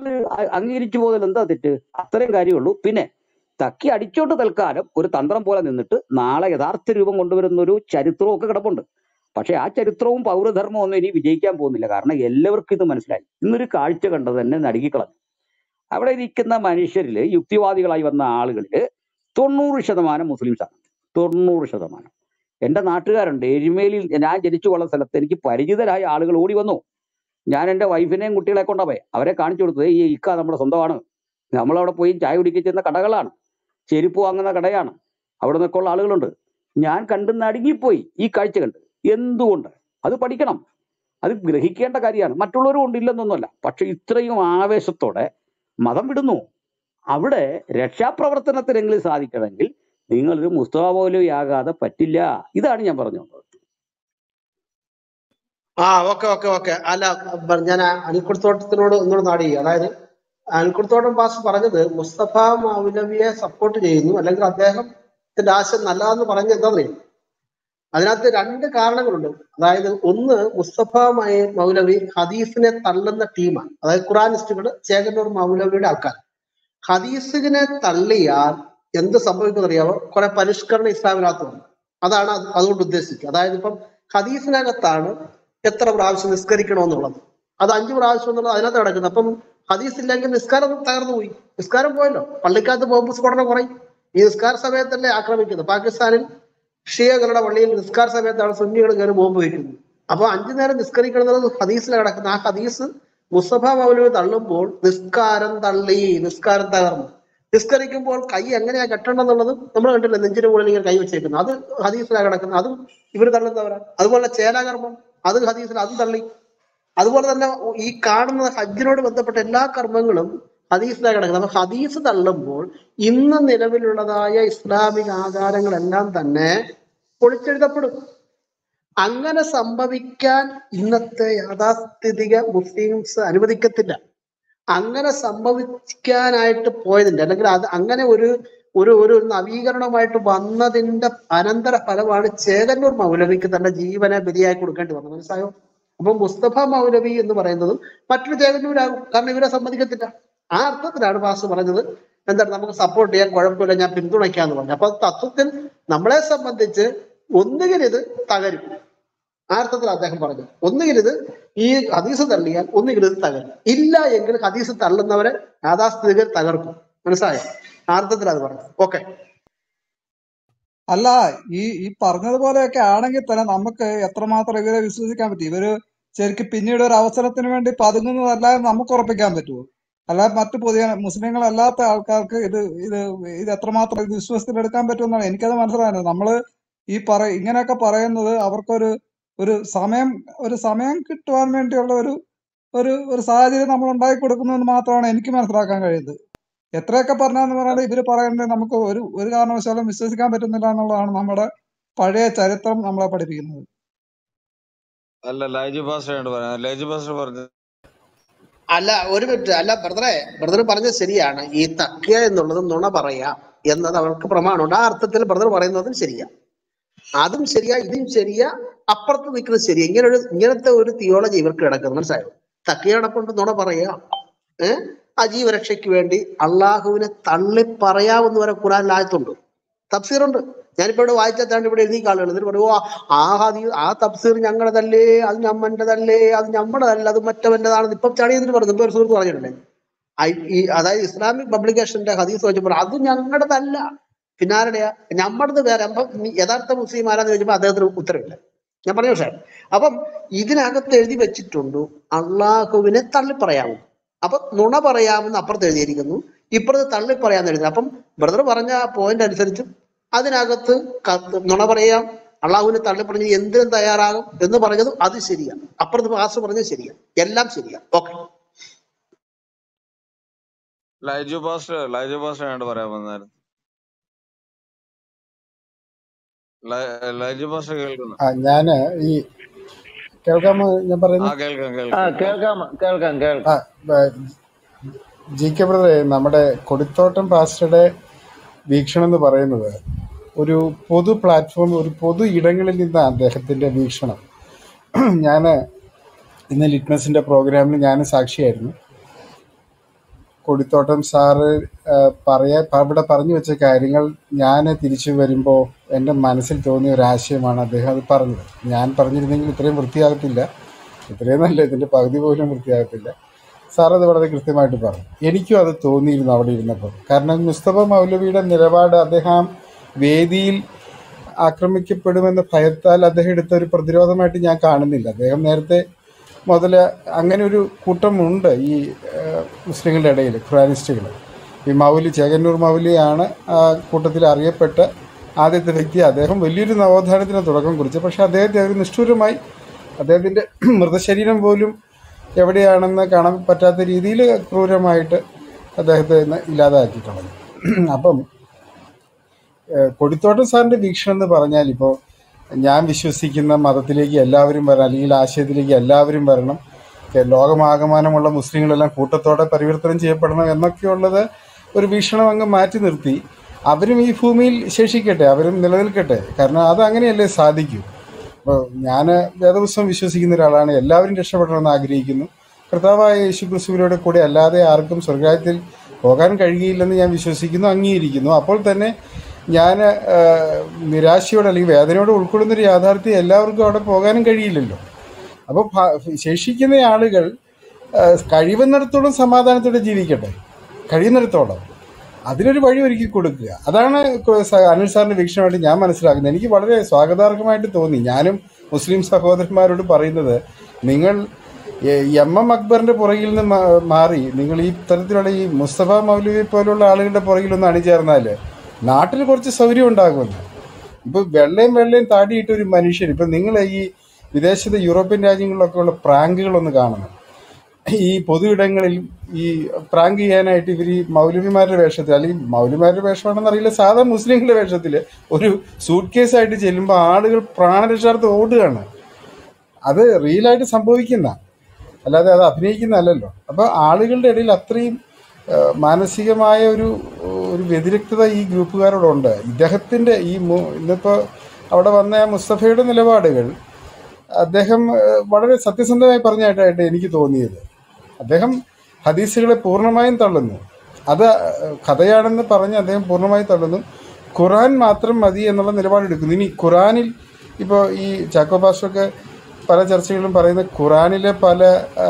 Speaker 1: അ- അംഗീകരിച്ചു പോകുന്നതിൽ എന്താ തെറ്റ് അത്രയും കാര്യമുള്ളൂ പിന്നെ തക്കി അടിച്ചോണ്ട് തൽക്കാലം ഒരു തന്ത്രം പോലെ നിന്നിട്ട് നാളെ യഥാർത്ഥ രൂപം കൊണ്ടുവരുന്ന ഒരു ചരിത്രവും ഒക്കെ കിടപ്പുണ്ട് പക്ഷെ ആ ചരിത്രവും പൗരധർമ്മവും ഒന്നും ഇനി വിജയിക്കാൻ പോകുന്നില്ല കാരണം എല്ലാവർക്കും ഇത് മനസ്സിലായി ഇന്നൊരു കാഴ്ച കണ്ടത് തന്നെ നടുക്കിക്കളഞ്ഞു അവിടെ ഇരിക്കുന്ന മനുഷ്യരില് യുക്തിവാദികളായി വന്ന ആളുകളില് തൊണ്ണൂറ് ശതമാനം മുസ്ലിംസാണ് തൊണ്ണൂറ് ശതമാനം എന്റെ നാട്ടുകാരുണ്ട് എരുമേലിൽ ഞാൻ ജനിച്ചു വളർന്ന സ്ഥലത്ത് എനിക്ക് പരിചിതരായ ആളുകൾ ഓടി വന്നു ഞാൻ എന്റെ വൈഫിനെയും കുട്ടികളെ കൊണ്ടാ പോയെ അവരെ കാണിച്ചു കൊടുത്തത് ഈ ഇക്ക നമ്മുടെ സ്വന്തമാണ് നമ്മളവിടെ പോയി ചായ കുടിക്കാൻ ചെന്ന കടകളാണ് ചെരുപ്പ് വാങ്ങുന്ന കടയാണ് അവിടെ നിന്നൊക്കെ ഉള്ള ആളുകളുണ്ട് ഞാൻ കണ്ട് നടുങ്ങിപ്പോയി ഈ കാഴ്ച കണ്ട് എന്തുകൊണ്ട് അത് പഠിക്കണം അത് ഗ്രഹിക്കേണ്ട കാര്യമാണ് മറ്റുള്ളവരും കൊണ്ട് ഇല്ലെന്നൊന്നുമല്ല പക്ഷെ ഇത്രയും ആവേശത്തോടെ മതം വിടുന്നു അവിടെ രക്ഷാപ്രവർത്തനത്തിനെങ്കിലും സാധിക്കണമെങ്കിൽ നിങ്ങളൊരു മുസ്തഫ മൗലവിയാകാതെ പറ്റില്ല ഇതാണ് ഞാൻ പറഞ്ഞു വന്നത്
Speaker 4: ആ ഓക്കെ ഓക്കെ ഓക്കെ അല്ല ബ- ഞാൻ അനിൽക്കുടത്തോട്ടത്തിനോട് ഒന്നുകൂടെ നാട് ചെയ്യും അതായത് അനിൽക്കുടത്തോട്ടം പാസ് പറഞ്ഞത് മുസ്തഫ മൗലവിയെ സപ്പോർട്ട് ചെയ്യുന്നു അല്ലെങ്കിൽ അദ്ദേഹത്തിന്റെ ആശയം നല്ലതെന്ന് പറഞ്ഞത് എന്താണെന്ന് അതിനകത്ത് രണ്ട് കാരണങ്ങളുണ്ട് അതായത് ഒന്ന് മുസ്തഫ മൈ- മൗലവി ഹദീസിനെ തള്ളുന്ന ടീമാണ് അതായത് ഖുറാനിസ്റ്റുകൾ ചേകന്നൂർ മൗലവിയുടെ ആൾക്കാർ ഹദീസിനെ തള്ളിയാൽ എന്ത് സംഭവിക്കുന്നത് അറിയാമോ കുറെ പരിഷ്കരണ ഇസ്ലാമിനകത്ത് വന്നു അതാണ് അത് അതുകൊണ്ട് ഉദ്ദേശിക്കുക അതായത് ഇപ്പം ഹദീസിനകത്താണ് എത്ര പ്രാവശ്യം നിസ്കരിക്കണമെന്നുള്ളത് അത് അഞ്ചു പ്രാവശ്യം എന്നുള്ളത് അതിനകത്ത് കിടക്കുന്നത് അപ്പം ഹദീസ് ഇല്ലെങ്കിൽ നിസ്കാരം തകർന്നു പോയി നിസ്കാരം പോയല്ലോ പള്ളിക്കകത്ത് ബോംബ് സ്ഫോടനം കുറയും ഈ നിസ്കാര സമയത്തല്ലേ ആക്രമിക്കുന്നത് പാകിസ്ഥാനിൽ ഷിയകളുടെ പള്ളിയിൽ നിസ്കാര സമയത്താണ് സുന്നികൾ കയറി ബോംബ് വയ്ക്കുന്നത് അപ്പൊ അഞ്ചു നേരം നിസ്കരിക്കണം എന്നുള്ളത് ഹദീസിൽ കിടക്കുന്ന ആ ഹദീസ് മുസ്തഫ മൗലവി തള്ളുമ്പോൾ നിസ്കാരം തള്ളി നിസ്കാരം തകർന്നു നിസ്കരിക്കുമ്പോൾ കൈ എങ്ങനെയാ കെട്ടണമെന്നുള്ളത് നമ്മൾ കണ്ടില്ല നെഞ്ചിന്റെ മുകളിൽ ഇങ്ങനെ കൈ വെച്ചേക്കുന്നത് അത് ഹദീസിലാണ് കിടക്കുന്നത് അതും ഇവർ തള്ളുന്നവരാ അതുപോലെ ചേലാകർമ്മം അത് ഹദീസിൽ അതും തള്ളി അതുപോലെ തന്നെ ഈ കാണുന്ന ഹജ്ജിനോട് ബന്ധപ്പെട്ട എല്ലാ കർമ്മങ്ങളും ഹദീസിലാണ് കിടക്കുന്നത് അപ്പൊ ഹദീസ് തള്ളുമ്പോൾ ഇന്ന് നിലവിലുള്ളതായ ഇസ്ലാമിക ആചാരങ്ങളെല്ലാം തന്നെ പൊളിച്ചെഴുതപ്പെടും അങ്ങനെ സംഭവിക്കാൻ ഇന്നത്തെ യാഥാസ്ഥിതിക മുസ്ലിംസ് അനുവദിക്കത്തില്ല അങ്ങനെ സംഭവിക്കാനായിട്ട് പോയതിന്റെ അല്ലെങ്കിൽ അത് അങ്ങനെ ഒരു ഒരു ഒരു നവീകരണമായിട്ട് വന്നതിന്റെ അനന്തര ഫലമാണ് ചേകന്നൂർ മൗലവിക്ക് തന്റെ ജീവനെ ബലിയായി കൊടുക്കേണ്ടി വന്നത് മനസ്സിലായോ അപ്പൊ മുസ്തഫ മൗലവി എന്ന് പറയുന്നതും മറ്റൊരു ചേകന്നൂരാകും കാരണം ഇവരെ സമ്മതിക്കത്തില്ല ആ അർത്ഥത്തിലാണ് പാസ് പറഞ്ഞത് എന്താണ് നമുക്ക് സപ്പോർട്ട് ചെയ്യാൻ കുഴപ്പമില്ല ഞാൻ പിന്തുണയ്ക്കാന്ന് പറഞ്ഞു അപ്പൊ തത്വത്തിൽ നമ്മളെ സംബന്ധിച്ച് ഒന്നുകിൽ ഇത് തകരും ആ അർത്ഥത്തിൽ അദ്ദേഹം പറഞ്ഞു ഒന്നുകിൽ ഇത് ഈ ഹദീസ് തള്ളിയാൽ ഒന്നുകിൽ ഇത് തകരും ഇല്ല എങ്കിൽ ഹദീസ് തള്ളുന്നവരെ യാഥാസ്ഥിതികർ തകർക്കും മനസ്സിലായോ ആ അർത്ഥത്തിൽ അത് പറഞ്ഞു ഓക്കെ
Speaker 3: അല്ല ഈ ഈ പറഞ്ഞതുപോലെയൊക്കെ ആണെങ്കിൽ തന്നെ നമുക്ക് എത്രമാത്രം ഇവരെ വിശ്വസിക്കാൻ പറ്റും ഇവര് ശരിക്കും പിന്നീട് ഒരു അവസരത്തിന് വേണ്ടി പതുങ്ങുന്നതല്ല എന്ന് നമുക്ക് ഉറപ്പിക്കാൻ പറ്റുമോ അല്ല മറ്റു പുതിയ മുസ്ലിങ്ങളല്ലാത്ത ആൾക്കാർക്ക് ഇത് ഇത് ഇത് എത്രമാത്രം ഇത് വിശ്വാസത്തിലെടുക്കാൻ പറ്റുമെന്നാണ് എനിക്കത് മനസ്സിലായത് നമ്മള് ഈ പറ ഇങ്ങനെയൊക്കെ പറയുന്നത് അവർക്കൊരു ഒരു സമയം ഒരു സമയം കിട്ടുവാൻ വേണ്ടിയുള്ള ഒരു ഒരു ഒരു സാഹചര്യം നമ്മൾ ഉണ്ടാക്കി കൊടുക്കുന്നു എന്ന് മാത്രമാണ് എനിക്ക് മനസ്സിലാക്കാൻ കഴിയുന്നത് എത്രയൊക്കെ പറഞ്ഞാന്ന് പറഞ്ഞാൽ ഇവര് പറയുന്നത് നമുക്ക് ഒരു ഒരു കാരണവശാലും വിശ്വസിക്കാൻ പറ്റുന്നില്ല എന്നുള്ളതാണ് നമ്മുടെ പഴയ ചരിത്രം നമ്മളെ പഠിപ്പിക്കുന്നത്
Speaker 5: അല്ല ലൈജു പാസ്റ്റർ പറയാം ലൈജു പാസ്റ്റർ പറഞ്ഞു
Speaker 4: അല്ല ഒരു മിനിറ്റ് അല്ല ബ്രദറെ ബ്രദർ പറഞ്ഞത് ശരിയാണ് ഈ തക്യ എന്നുള്ളത് നുണ പറയാ എന്നത് അവർക്ക് പ്രമാണമുണ്ട് ആ അർത്ഥത്തിൽ ബ്രദർ പറയുന്നതും ശരിയാ അതും ശരിയാ ഇതും ശരിയാ അപ്പുറത്ത് നിൽക്കുന്നത് ശരിയാ ഇങ്ങനെ ഒരു ഇങ്ങനത്തെ ഒരു തിയോളജി ഇവർക്ക് കിടക്കുന്നത് മനസ്സിലായോ തക്കിയടെ കൊണ്ട് നുണ പറയാ ഏഹ് ആ ജീവരക്ഷയ്ക്ക് വേണ്ടി അള്ളാഹുവിനെ തള്ളി പറയാമെന്ന് വരെ ഖുറാനിൽ ആയത്തുണ്ട് തഫ്സീറുണ്ട് ഞാനിപ്പോ ഇവിടെ വായിച്ചാണ്ട് ഇവിടെ എഴുതി ആളുകൾ എന്നിട്ട് പറയുമോ ആ ഹദീ ആ തഫ്സീർ ഞങ്ങളതല്ലേ അത് ഞമ്മൻ്റെതല്ലേ അത് ഞമ്മടതല്ല അത് മറ്റവൻ്റെതാണെന്ന് ഇപ്പം ചളി എന്നിട്ട് പറഞ്ഞു ഇപ്പൊ ഒരു സുഹൃത്ത് പറഞ്ഞിട്ടുണ്ടേ ഐ- ഈ അതായത് ഇസ്ലാമിക് പബ്ലിക്കേഷന്റെ ഹദീസ് വെച്ചപ്പോൾ അത് ഞങ്ങളുടേതല്ല പിന്നാരുടെയാ ഞമ്മടത് വേറെ അപ്പൊ നീ യഥാർത്ഥ മുസ്ലിം ആരാന്ന് ചോദിച്ചപ്പോ അദ്ദേഹത്തിന് ഉത്തരവില്ല ഞാൻ പറഞ്ഞു പക്ഷേ അപ്പം ഇതിനകത്ത് എഴുതി വെച്ചിട്ടുണ്ട് അള്ളാഹുവിനെ തള്ളി പറയാമെന്ന് അപ്പൊ നുണ പറയാമെന്ന് അപ്പുറത്ത് എഴുതിയിരിക്കുന്നു ഇപ്പുറത്ത് തള്ളി പറയാന്ന് എഴുതി അപ്പം ബ്രദർ പറഞ്ഞ പോയിന്റ് അനുസരിച്ച് അതിനകത്ത് ക- നുണ പറയാം അള്ളാഹുവിനെ തള്ളി പറഞ്ഞ് എന്തിനും തയ്യാറാകും എന്ന് പറഞ്ഞത് അത് ശരിയാ അപ്പുറത്ത് പാസ് പറഞ്ഞത് ശരിയാ എല്ലാം ശരിയാ okay
Speaker 5: Laiju pastor Laiju pastor ആയിട്ട് പറയാൻ വന്നായിരുന്നു ലൈ- ലൈജു പാസ്റ്റർ കേൾക്കുന്നു
Speaker 6: ആ ഞാന് ഈ കേൾക്കാമോ ഞാൻ
Speaker 5: ആ
Speaker 6: പറയുന്നത്
Speaker 5: കേൾക്കാം
Speaker 2: ആ
Speaker 5: കേൾക്കാം
Speaker 2: കേൾക്കാം കേൾക്കാം
Speaker 6: ആ
Speaker 2: കേൾക്കാം
Speaker 6: ജി കെ ബ്രദറെ നമ്മുടെ കൊടിത്തോട്ടം പാസ്റ്ററുടെ വീക്ഷണം എന്ന് പറയുന്നത് ഒരു പൊതു പ്ലാറ്റ്ഫോം ഒരു പൊതു ഇടങ്ങളിൽ നിന്ന് അദ്ദേഹത്തിന്റെ വീക്ഷണം ഞാൻ ഇന്ന് ലിറ്റ്നസിന്റെ പ്രോഗ്രാമിൽ ഞാൻ സാക്ഷിയായിരുന്നു കൊടിത്തോട്ടം സാറ് ആ, പറയാ അവിടെ പറഞ്ഞു വെച്ച കാര്യങ്ങൾ ഞാൻ തിരിച്ചു വരുമ്പോൾ എൻ്റെ മനസ്സിൽ തോന്നിയ ഒരു ആശയമാണ് അദ്ദേഹം അത് പറഞ്ഞത് ഞാൻ പറഞ്ഞിരുന്നെങ്കിൽ ഇത്രയും വൃത്തിയാകത്തില്ല ഇത്രയും നല്ല ഇതിൻ്റെ പകുതി പോലും വൃത്തിയാകത്തില്ല സാർ അത് വളരെ കൃത്യമായിട്ട് പറഞ്ഞു എനിക്കും അത് തോന്നിയിരുന്നു അവിടെ ഇരുന്നപ്പോൾ കാരണം മുസ്തഫ മൗലവിയുടെ നിലപാട് അദ്ദേഹം ആ വേദിയിൽ ആക്രമിക്കപ്പെടുമെന്ന ഭയത്താൽ അദ്ദേഹം എടുത്ത ഒരു പ്രതിരോധമായിട്ട് ഞാൻ കാണുന്നില്ല അദ്ദേഹം നേരത്തെ മുതൽ അങ്ങനെ ഒരു കൂട്ടമുണ്ട് ഈ ഏഹ്, മുസ്ലിങ്ങളുടെ ഇടയിൽ ഖുറാനിസ്റ്റുകൾ ഈ മൗലി ചേകന്നൂർ മൗലിയാണ് ആ കൂട്ടത്തിൽ അറിയപ്പെട്ട ആദ്യത്തെ വ്യക്തി അദ്ദേഹം വലിയൊരു നവോത്ഥാനത്തിന് തുടക്കം കുറിച്ചു പക്ഷെ അദ്ദേഹത്തെ ഒരു നിഷ്ഠൂരമായി അദ്ദേഹത്തിൻ്റെ മൃതശരീരം പോലും എവിടെയാണെന്ന് കാണാൻ പറ്റാത്ത രീതിയിൽ ക്രൂരമായിട്ട് അദ്ദേഹത്തെ ഇന്ന് ഇല്ലാതാക്കി കളഞ്ഞു അപ്പം ഏഹ് കൊടിത്തോട്ടം സാറിന്റെ വീക്ഷണം എന്ന് പറഞ്ഞാൽ ഇപ്പോൾ ഞാൻ വിശ്വസിക്കുന്ന മതത്തിലേക്ക് എല്ലാവരും വരണം അല്ലെങ്കിൽ ആശയത്തിലേക്ക് എല്ലാവരും വരണം ഒക്കെ ലോകമാകമാനമുള്ള മുസ്ലിങ്ങളെല്ലാം കൂട്ടത്തോടെ പരിവർത്തനം ചെയ്യപ്പെടണം എന്നൊക്കെയുള്ളത് ഒരു വീക്ഷണം അങ്ങ് മാറ്റി നിർത്തി അവരും ഈ ഭൂമിയിൽ ശേഷിക്കട്ടെ അവരും നിലനിൽക്കട്ടെ കാരണം അത് അങ്ങനെയല്ലേ സാധിക്കൂ അപ്പോൾ ഞാൻ വേദപുസ്തകം വിശ്വസിക്കുന്ന ഒരാളാണ് എല്ലാവരും രക്ഷപ്പെടണമെന്ന് ആഗ്രഹിക്കുന്നു കർത്താവായ യേശു ക്രിസ്തുവിലൂടെ കൂടെ അല്ലാതെ ആർക്കും സ്വർഗായത്തിൽ പോകാൻ കഴിയില്ലെന്ന് ഞാൻ വിശ്വസിക്കുന്നു അംഗീകരിക്കുന്നു അപ്പോൾ തന്നെ ഞാൻ നിരാശയോടെ അല്ലെങ്കിൽ വേദനയോടെ ഉൾക്കൊള്ളുന്ന ഒരു യാഥാർത്ഥ്യം എല്ലാവർക്കും അവിടെ പോകാനും കഴിയില്ലല്ലോ അപ്പോൾ ശേഷിക്കുന്ന ആളുകൾ ആ, കഴിയുന്നിടത്തോളം സമാധാനത്തോടെ ജീവിക്കട്ടെ കഴിയുന്നിടത്തോളം അതിനൊരു വഴി ഒരുക്കി കൊടുക്കുക അതാണ് കൊ- സ- അനിൽ സാറിന്റെ വീക്ഷണമായിട്ട് ഞാൻ മനസ്സിലാക്കുന്നത് എനിക്ക് വളരെ സ്വാഗതാർഹമായിട്ട് തോന്നി ഞാനും മുസ്ലിം സഹോദരന്മാരോട് പറയുന്നത് നിങ്ങൾ എം എം അക്ബറിന്റെ പുറകിൽ നിന്ന് മാ- മാറി നിങ്ങൾ ഈ തരത്തിലുള്ള ഈ മുസ്തഫ മൗലവി പോലുള്ള ആളുകളുടെ പുറകിലൊന്ന് അണിചേർന്നാൽ നാട്ടിൽ കുറച്ച് സൗകര്യം ഉണ്ടാകുമല്ലോ ഇപ്പൊ വെള്ളയും വെള്ളയും താടിയിട്ട ഒരു മനുഷ്യൻ ഇപ്പൊ നിങ്ങൾ ഈ വിദേശത്തെ യൂറോപ്യൻ രാജ്യങ്ങളിലൊക്കെ ഉള്ള പ്രാങ്കുകളൊന്ന് കാണണം ഈ പൊതു ഇടങ്ങളിൽ ഈ പ്രാങ്ക് ചെയ്യാനായിട്ട് ഇവർ ഈ മൗലവിമാരുടെ വേഷത്തിൽ അല്ലെങ്കിൽ മൗലവിമാരുടെ വേഷമാണെന്ന് അറിയില്ല സാധാ മുസ്ലിങ്ങളുടെ വേഷത്തിൽ ഒരു സൂട്ട് കേസായിട്ട് ചെല്ലുമ്പോൾ ആളുകൾ പ്രാണരക്ഷാർത്ഥം ഓടുകയാണ് അത് റിയലായിട്ട് സംഭവിക്കുന്ന അല്ലാതെ അത് അഭിനയിക്കുന്നതല്ലല്ലോ അപ്പോൾ ആളുകളുടെ ഇടയിൽ അത്രയും ആ, മാനസികമായ ഒരു ഒരു വ്യതിരക്തത ഈ ഗ്രൂപ്പുകാരോടുണ്ട് ഇദ്ദേഹത്തിൻ്റെ ഈ മു- ഇന്നിപ്പോൾ അവിടെ വന്ന ആ മുസ്തഫയുടെ നിലപാടുകൾ അദ്ദേഹം ആ, വളരെ സത്യസന്ധമായി പറഞ്ഞതായിട്ടായിട്ട് എനിക്ക് തോന്നിയത് അദ്ദേഹം ഹദീസുകളെ പൂർണ്ണമായും തള്ളുന്നു അത് കഥയാണെന്ന് പറഞ്ഞ് അദ്ദേഹം പൂർണ്ണമായും തള്ളുന്നു ഖുറാൻ മാത്രം മതി എന്നുള്ള നിലപാടെടുക്കുന്നു ഇനി ഖുറാനിൽ ഇപ്പോൾ ഈ ചാക്കോ പാസ്റ്റൊക്കെ പല ചർച്ചകളിലും പറയുന്ന ഖുറാനിലെ പല ആ,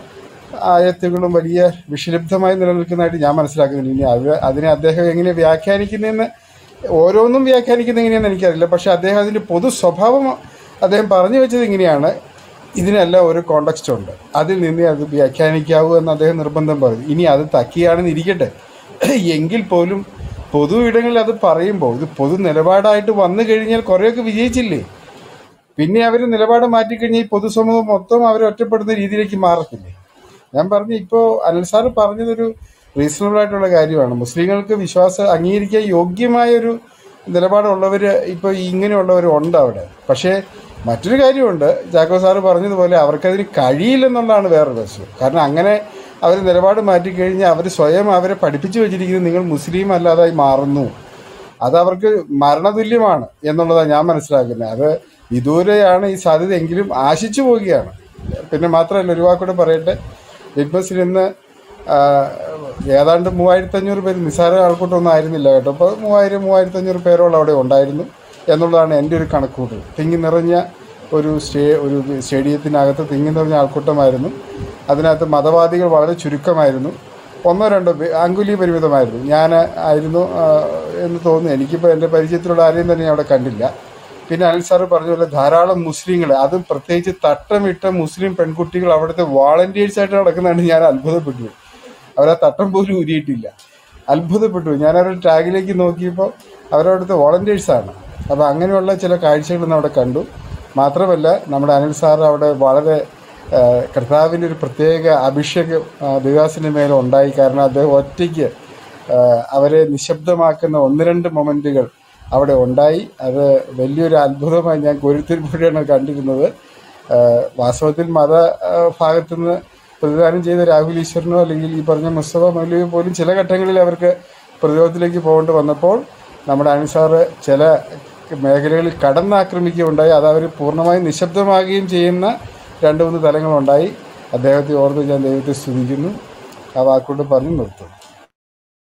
Speaker 6: ആയത്തുകളും വലിയ വിഷലിപ്തമായി നിലനിൽക്കുന്നതായിട്ട് ഞാൻ മനസ്സിലാക്കുന്നുണ്ട് ഇനി അത് അതിനെ അദ്ദേഹം എങ്ങനെ വ്യാഖ്യാനിക്കുന്നതെന്ന് ഓരോന്നും വ്യാഖ്യാനിക്കുന്നത് എങ്ങനെയാണെന്ന് എനിക്കറിയില്ല പക്ഷെ അദ്ദേഹം അതിൻ്റെ പൊതു സ്വഭാവം അദ്ദേഹം പറഞ്ഞു വെച്ചത് ഇങ്ങനെയാണ് ഇതിനെല്ലാം ഒരു കോണ്ടക്സ്റ്റ് ഉണ്ട് അതിൽ നിന്ന് അത് വ്യാഖ്യാനിക്കാവൂ എന്ന് അദ്ദേഹം നിർബന്ധം പറഞ്ഞു ഇനി അത് തക്കിയാണെന്ന് ഇരിക്കട്ടെ എങ്കിൽ പോലും പൊതു ഇടങ്ങളിൽ അത് പറയുമ്പോൾ ഇത് പൊതു നിലപാടായിട്ട് വന്നു കഴിഞ്ഞാൽ കുറേയൊക്കെ വിജയിച്ചില്ലേ പിന്നെ അവർ നിലപാട് മാറ്റിക്കഴിഞ്ഞാൽ ഈ പൊതുസമൂഹം മൊത്തം അവരെ ഒറ്റപ്പെടുന്ന രീതിയിലേക്ക് മാറത്തില്ലേ ഞാൻ പറഞ്ഞു ഇപ്പോൾ അനിൽ സാറ് പറഞ്ഞതൊരു റീസണബിൾ ആയിട്ടുള്ള കാര്യമാണ് മുസ്ലിങ്ങൾക്ക് വിശ്വാസം അംഗീകരിക്കാൻ യോഗ്യമായ ഒരു നിലപാടുള്ളവർ ഇപ്പോൾ ഇങ്ങനെയുള്ളവർ ഉണ്ട് അവിടെ പക്ഷേ മറ്റൊരു കാര്യമുണ്ട് ജാക്കോ സാറ് പറഞ്ഞതുപോലെ അവർക്കതിന് കഴിയില്ലെന്നുള്ളതാണ് വേറൊരു വശം കാരണം അങ്ങനെ അവർ നിലപാട് മാറ്റിക്കഴിഞ്ഞാൽ അവർ സ്വയം അവരെ പഠിപ്പിച്ചു വെച്ചിരിക്കുന്നത് നിങ്ങൾ മുസ്ലിം അല്ലാതായി മാറുന്നു അത് അവർക്ക് മരണതുല്യമാണ് എന്നുള്ളതാണ് ഞാൻ മനസ്സിലാക്കുന്നത് അത് വിദൂരെയാണ് ഈ സാധ്യത എങ്കിലും ആശിച്ചു പോവുകയാണ് പിന്നെ മാത്രമല്ല ഒരു വാക്കൂടെ പറയട്ടെ ബിഗ് ബസ്സിൽ ഇന്ന് ആ, ഏതാണ്ട് മൂവായിരത്തി അഞ്ഞൂറ് പേര് നിസ്സാര ആൾക്കൂട്ടമൊന്നും ആയിരുന്നില്ല കേട്ടോ അപ്പോൾ മൂവായിരം മൂവായിരത്തി അഞ്ഞൂറ് പേരോളം അവിടെ ഉണ്ടായിരുന്നു എന്നുള്ളതാണ് എൻ്റെ ഒരു കണക്കൂട്ടൽ തിങ്ങി നിറഞ്ഞ ഒരു സ്റ്റേ ഒരു സ്റ്റേഡിയത്തിനകത്ത് തിങ്ങി നിറഞ്ഞ ആൾക്കൂട്ടമായിരുന്നു അതിനകത്ത് മതവാദികൾ വളരെ ചുരുക്കമായിരുന്നു ഒന്നോ രണ്ടോ പേ അങ്കുലി പരിമിതമായിരുന്നു ഞാൻ ആയിരുന്നു ആ, എന്ന് തോന്നുന്നു എനിക്കിപ്പോൾ എൻ്റെ പരിചയത്തിലുള്ള ആരെയും തന്നെ ഞാൻ അവിടെ കണ്ടില്ല പിന്നെ അനിൽ സാറ് പറഞ്ഞ പോലെ ധാരാളം മുസ്ലിങ്ങൾ അതും പ്രത്യേകിച്ച് തട്ടമിട്ട മുസ്ലിം പെൺകുട്ടികൾ അവിടുത്തെ വാളണ്ടിയേഴ്സ് ആയിട്ട് നടക്കുന്നതാണ് ഞാൻ അത്ഭുതപ്പെട്ടു അവരാ തട്ടം പോലും ഊരിയിട്ടില്ല അത്ഭുതപ്പെട്ടു ഞാൻ അവരുടെ ടാഗിലേക്ക് നോക്കിയപ്പോൾ അവരവിടുത്തെ വോളണ്ടിയേഴ്സാണ് അപ്പോൾ അങ്ങനെയുള്ള ചില കാഴ്ചകൾ അവിടെ കണ്ടു മാത്രമല്ല നമ്മുടെ അനിൽ സാർ അവിടെ വളരെ ആ, കർത്താവിൻ്റെ ഒരു പ്രത്യേക അഭിഷേകം ആ, വികാസിൻ്റെ മേലെ ഉണ്ടായി കാരണം അദ്ദേഹം ഒറ്റയ്ക്ക് ആ, അവരെ നിശബ്ദമാക്കുന്ന ഒന്ന് രണ്ട് മൊമെൻറ്റുകൾ അവിടെ ഉണ്ടായി അത് വലിയൊരു അത്ഭുതമായി ഞാൻ കോരിത്തിരിപ്പോഴാണ് കണ്ടിരുന്നത് ആ, വാസ്തവത്തിൽ മത ആ, ഭാഗത്തുനിന്ന് പ്രതിദാനം ചെയ്ത രാഹുൽ ഈശ്വരനോ അല്ലെങ്കിൽ ഈ പറഞ്ഞ മുസ്തഫ മൗലവിയോ പോലും ചില ഘട്ടങ്ങളിൽ അവർക്ക് പ്രതിരോധത്തിലേക്ക് പോകേണ്ടി വന്നപ്പോൾ നമ്മുടെ അനിസാറ് ചില മേഖലകളിൽ കടന്നാക്രമിക്കുകയുണ്ടായി അത് അവർ പൂർണ്ണമായും നിശബ്ദമാകുകയും ചെയ്യുന്ന രണ്ട് മൂന്ന് തലങ്ങളുണ്ടായി അദ്ദേഹത്തെ ഓർത്ത് ഞാൻ ദൈവത്തെ സ്തുതിക്കുന്നു ആ വാക്കുകൊണ്ട് പറഞ്ഞു നിർത്തുന്നു